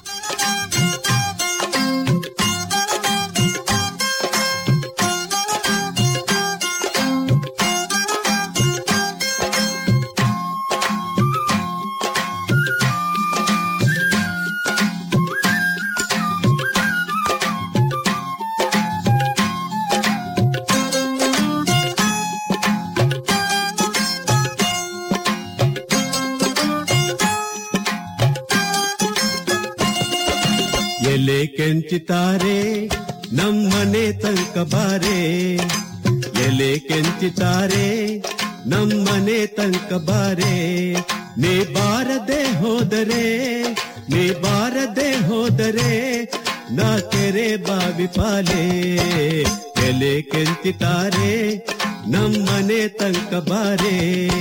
ಎಲೆ ಕೆಂಚಿತಾರೆ ನಮ್ಮನೆ ತನಕ ಬಾರೆ ಎಲೆ ಕೆಂಚಿತಾರೆ ನಮ್ಮನೆ ತನಕ ಬಾರೆ ನೀ ಬಾರದೆ ಹೋದರೆ ನೀ ಬಾರದೆ ಹೋದರೆ ನಾ ಕೆರೆ ಬಾವಿ ಪಾಲೆ ಎಲೆ ಕೆಂಚಿತಾರೆ ನಮ್ಮನೆ ತನಕ ಬಾರೆ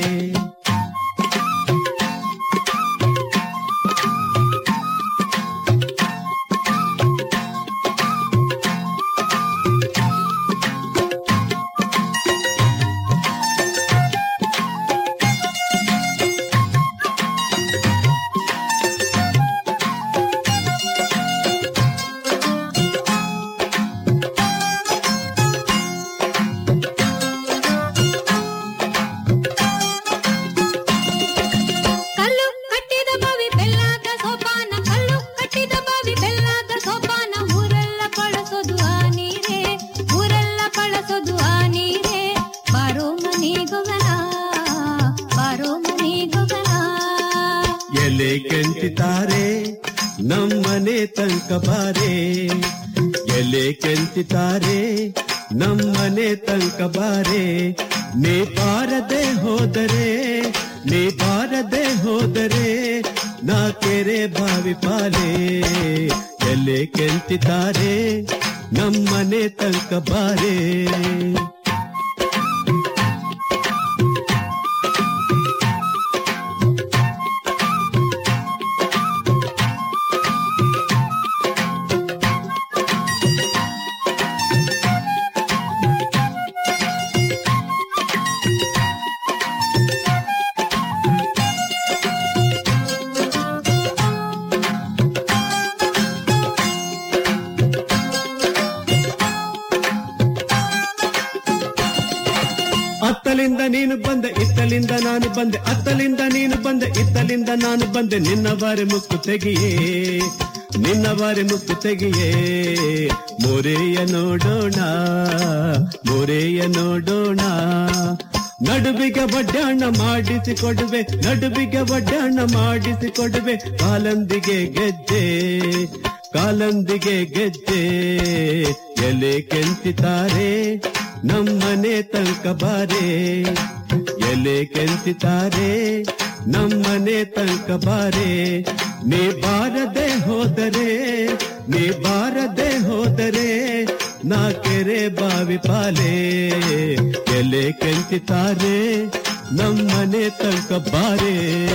ಕಲ್ಲು ಕಟ್ಟಿದ ಬಾವಿ ಬೆಲ್ಲಾದ ಸೋಪಾನ ಕಲ್ಲು ಕಟ್ಟಿದ ಬಾವಿ ಬೆಲ್ಲಾದ ಸೋಪಾನ ಊರೆಲ್ಲ ಬಳಸೋದು ಆ ನೀರೇ ಊರೆಲ್ಲ ಬಳಸೋದು ಆ ನೀರೇ ಬಾರೋ ಮನೆಗೊಗನ ಬಾರೋ ಮನೆಗೊಗನ ಎಲೆ ಕೆಂಚಿತಾರೆ ನಮ್ಮನೆ ತನಕ ಬಾರೆ ಎಲೆ ಕೆಂಚಿತಾರೆ ನಮ್ಮನೆ ತನಕ ಬಾರೆ ನೀ ಬಾರದೆ ಹೋದರೆ ನೀ ಬಾರದೆ ಹೋದರೆ ನಾ ಕೆರೆ ಬಾವಿ ಪಾಲೆ ಎಲೆ ಕೆಂಚಿತಾರೆ ನಮ್ಮನೆ ತನಕ ಬಾರೆ ಅತ್ತಲಿಂದ ನೀನು ಬಂದೆ ಇತ್ತಲಿಂದ ನಾನು ಬಂದೆ ಅತ್ತಲಿಂದ ನೀನು ಬಂದೆ ಇತ್ತಲಿಂದ ನಾನು ಬಂದೆ ನಿನ್ನ ಬಾರಿ ಮುಕ್ಕು ತೆಗಿಯೇ ನಿನ್ನ ಬಾರಿ ಮುಕ್ಕು ತೆಗಿಯೇ ಮೊರೆಯ ನೋಡೋಣ ಮೊರೆಯ ನೋಡೋಣ ನಡುವಿಗೆ ಬಡ್ಡಾಣ ಮಾಡಿಸಿ ಕೊಡುವೆ ನಡುವಿಗೆ ಬಡ್ಡಾಣ ಮಾಡಿಸಿ ಕೊಡುವೆ ಕಾಲಂದಿಗೆ ಗೆಜ್ಜೆ ಕಾಲಂದಿಗೆ ಗೆಜ್ಜೆ ಎಲೆ ಕೆಂಚಿತಾರೆ ನಮ್ಮನೆ ತನಕ ಬಾರೆ ಎಲೆ ಕೆಂಚಿತಾರೆ ನಮ್ಮನೆ ತನಕ ಬಾರೆ ನೀ ಬಾರದೆ ಹೋದರೆ ನೀ ಬಾರದೆ ಹೋದರೆ ನಾ ಕೆರೆ ಬಾವಿ ಪಾಲೆ ಎಲೆ ಕೆಂಚಿತಾರೆ ನಮ್ಮನೆ ತನಕ ಬಾರೆ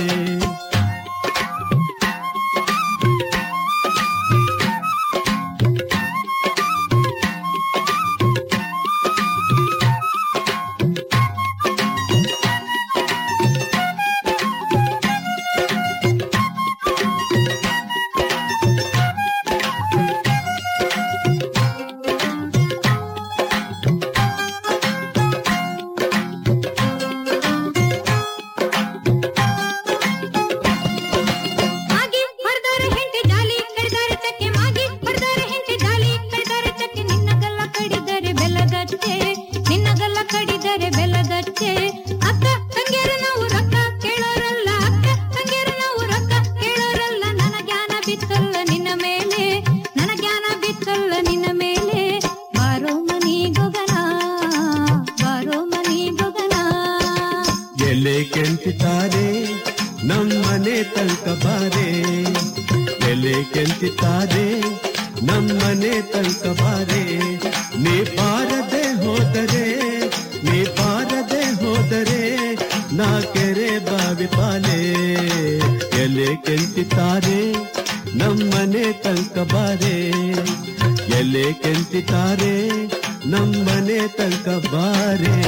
ಮಾಗಿ ಹೊಡೆದರೆ ಹೆಂಡತಿ ಜಾಲಿ ಕಡಿದರೆ ಚಕ್ಕೆ ಮಾಗಿ ಹೊಡೆದರೆ ಹೆಂಡತಿ ಜಾಲಿ ಕಡಿದರೆ ಚಕ್ಕೆ ನಿನ್ನ ಗಲ್ಲ ಕಡಿದರೆ ಬೆಲ್ಲದಚ್ಚೆ ನಿನ್ನ ಗಲ್ಲ ಕಡಿದರೆ ಬೆಲ್ಲದಚ್ಚೆ ಅಕ್ಕ ತಂಗಿಯರ ನಾವು ರೊಕ್ಕ ಕೇಳೋರಲ್ಲ ಅಕ್ಕ ತಂಗಿಯರ ನಾವು ರೊಕ್ಕ ಕೇಳೋರಲ್ಲ ನನ್ನ ಜ್ಞಾನ ಬಿತ್ತಲ್ಲ ನಿನ್ನ ಮೇಲೆ ನನ್ನ ಜ್ಞಾನ ಬಿತ್ತಲ್ಲ ನಿನ್ನ ಮೇಲೆ ಬಾರೋ ಮನಿ ಗೊಗನ ಬಾರೋ ಮನಿ ಗೊಗನ ಎಲೆ ಕೆಂಚಿತಾರೆ ನಮ್ಮನೆ ತನಕ ಬಾರೆ ಎಲೆ ಕೆಂಚಿತಾರೆ ನಮ್ಮನೆ ತನಕ ಬಾರೆ ನೀ ಬಾರದೆ ಹೋದರೆ ನೀ ಬಾರದೆ ಹೋದರೆ ನಾ ಕೆರೆ ಬಾವಿ ಪಾಲೆ ಎಲೆ ಕೆಂಚಿತಾರೆ ನಮ್ಮನೆ ತನಕ ಬಾರೆ ಎಲೆ ಕೆಂಚಿತಾರೆ ನಮ್ಮನೆ ತನಕ ಬಾರೆ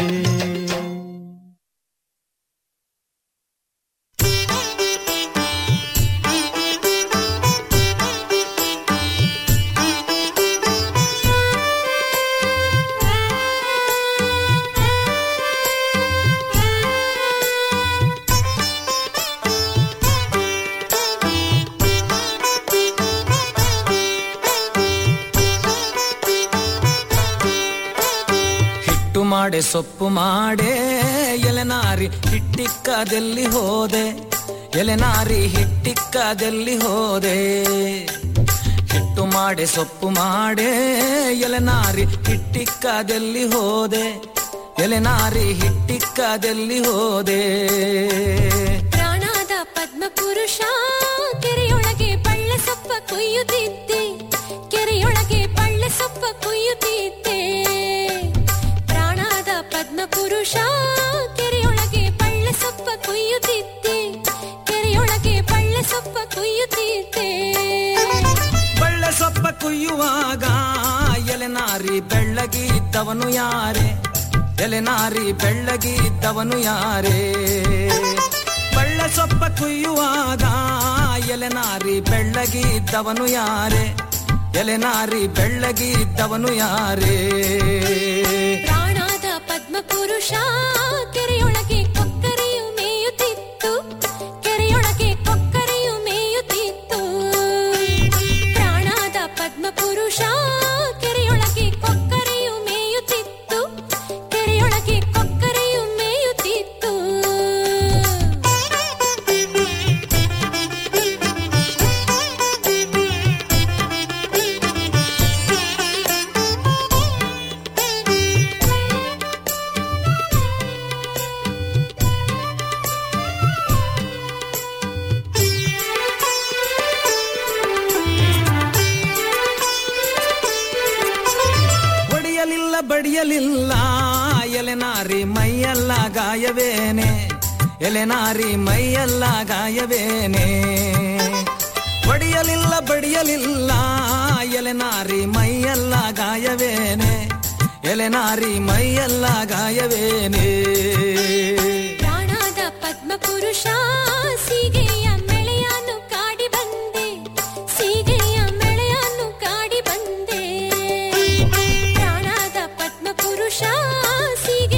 ಹಿಟ್ಟು ಮಾಡೆ ಸೊಪ್ಪು ಮಾಡೆ ಎಲೆನಾರಿ ಹಿಟ್ಟಿಕ್ಕದಲ್ಲಿ ಹೋದೆ ಎಲೆನಾರಿ ಹಿಟ್ಟಿಕ್ಕದಲ್ಲಿ ಹೋದೆ ಹಿಟ್ಟು ಮಾಡೆ ಸೊಪ್ಪು ಮಾಡೆ ಎಲೆನಾರಿ ಹಿಟ್ಟಿಕ್ಕದಲ್ಲಿ ಹೋದೆ ಎಲೆನಾರಿ ಹಿಟ್ಟಿಕ್ಕದಲ್ಲಿ ಹೋದೆ ಪ್ರಾಣಾದ ಪದ್ಮ ಪುರುಷ ಕೆರೆಯೊಳಗೆ ಬಳ್ಳ ಸೊಪ್ಪ ಕೊಯ್ಯುತ್ತಿದ್ದೆ ಕೆರೆಯೊಳಗೆ ಬಳ್ಳ ಸೊಪ್ಪ ಕೊಯ್ಯುತ್ತಿದ್ದೆ ಪ್ರಾಣಾದ ಪದ್ಮ ಪುರುಷ ಕೆರೆಯೊಳಗೆ ಬಳ್ಳ ಸೊಪ್ಪ ಕೊಯ್ಯುತ್ತಿದ್ದೆ ಕೆರೆಯೊಳಗೆ ಬಳ್ಳ ಸೊಪ್ಪ ಕೊಯ್ಯುತ್ತಿದ್ದೆ ಬಳ್ಳೆ ಸೊಪ್ಪ ಕುಯ್ಯುವಾಗ ಎಲೆನಾರಿ ಬೆಳ್ಳಗಿದ್ದವನು ಯಾರೇ ಎಲೆನಾರಿ ಬೆಳ್ಳಗಿದ್ದವನು ಯಾರೇ ಬಳ್ಳೆ ಸೊಪ್ಪ ಕುಯ್ಯುವಾಗ ಎಲೆನಾರಿ ಬೆಳ್ಳಗಿದ್ದವನು ಯಾರೇ ಎಲೆನಾರಿ ಬೆಳ್ಳಗಿದ್ದವನು ಯಾರೇ ಪ್ರಾಣಾದ ಪದ್ಮ ಪುರುಷ ಕೆರೆಯೊಳಗೆ ಕೊಕ್ಕರೆಯು ಮೇಯುತ್ತಿತ್ತು ಕೆರೆಯೊಳಗೆ ಕೊಕ್ಕರೆಯು ಮೇಯುತ್ತಿತ್ತು ಪ್ರಾಣಾದ ಪದ್ಮ ಪುರುಷ ಕೆರೆಯೊಳಗೆ ಕೊಕ್ಕರೆಯು ಮೇಯುತ್ತಿತ್ತು ಕೆರೆಯೊಳಗೆ ಕೊಕ್ಕರೆಯು ಮೇಯುತ್ತಿತ್ತು ಬಡಿಯಲಿಲ್ಲ ಎಲೆನಾರಿ ಮೈಯೆಲ್ಲ ಗಾಯವೇನೆ ಎಲೆನಾರಿ ಮೈಯೆಲ್ಲ ಗಾಯವೇನೆ ಬಡಿಯಲಿಲ್ಲ ಬಡಿಯಲಿಲ್ಲ ಎಲೆನಾರಿ ಮೈಯೆಲ್ಲ ಗಾಯವೇನೆ ಎಲೆನಾರಿ ಮೈಯೆಲ್ಲ ಗಾಯವೇನೆ ಪ್ರಾಣಾದ ಪದ್ಮ ಪುರುಷ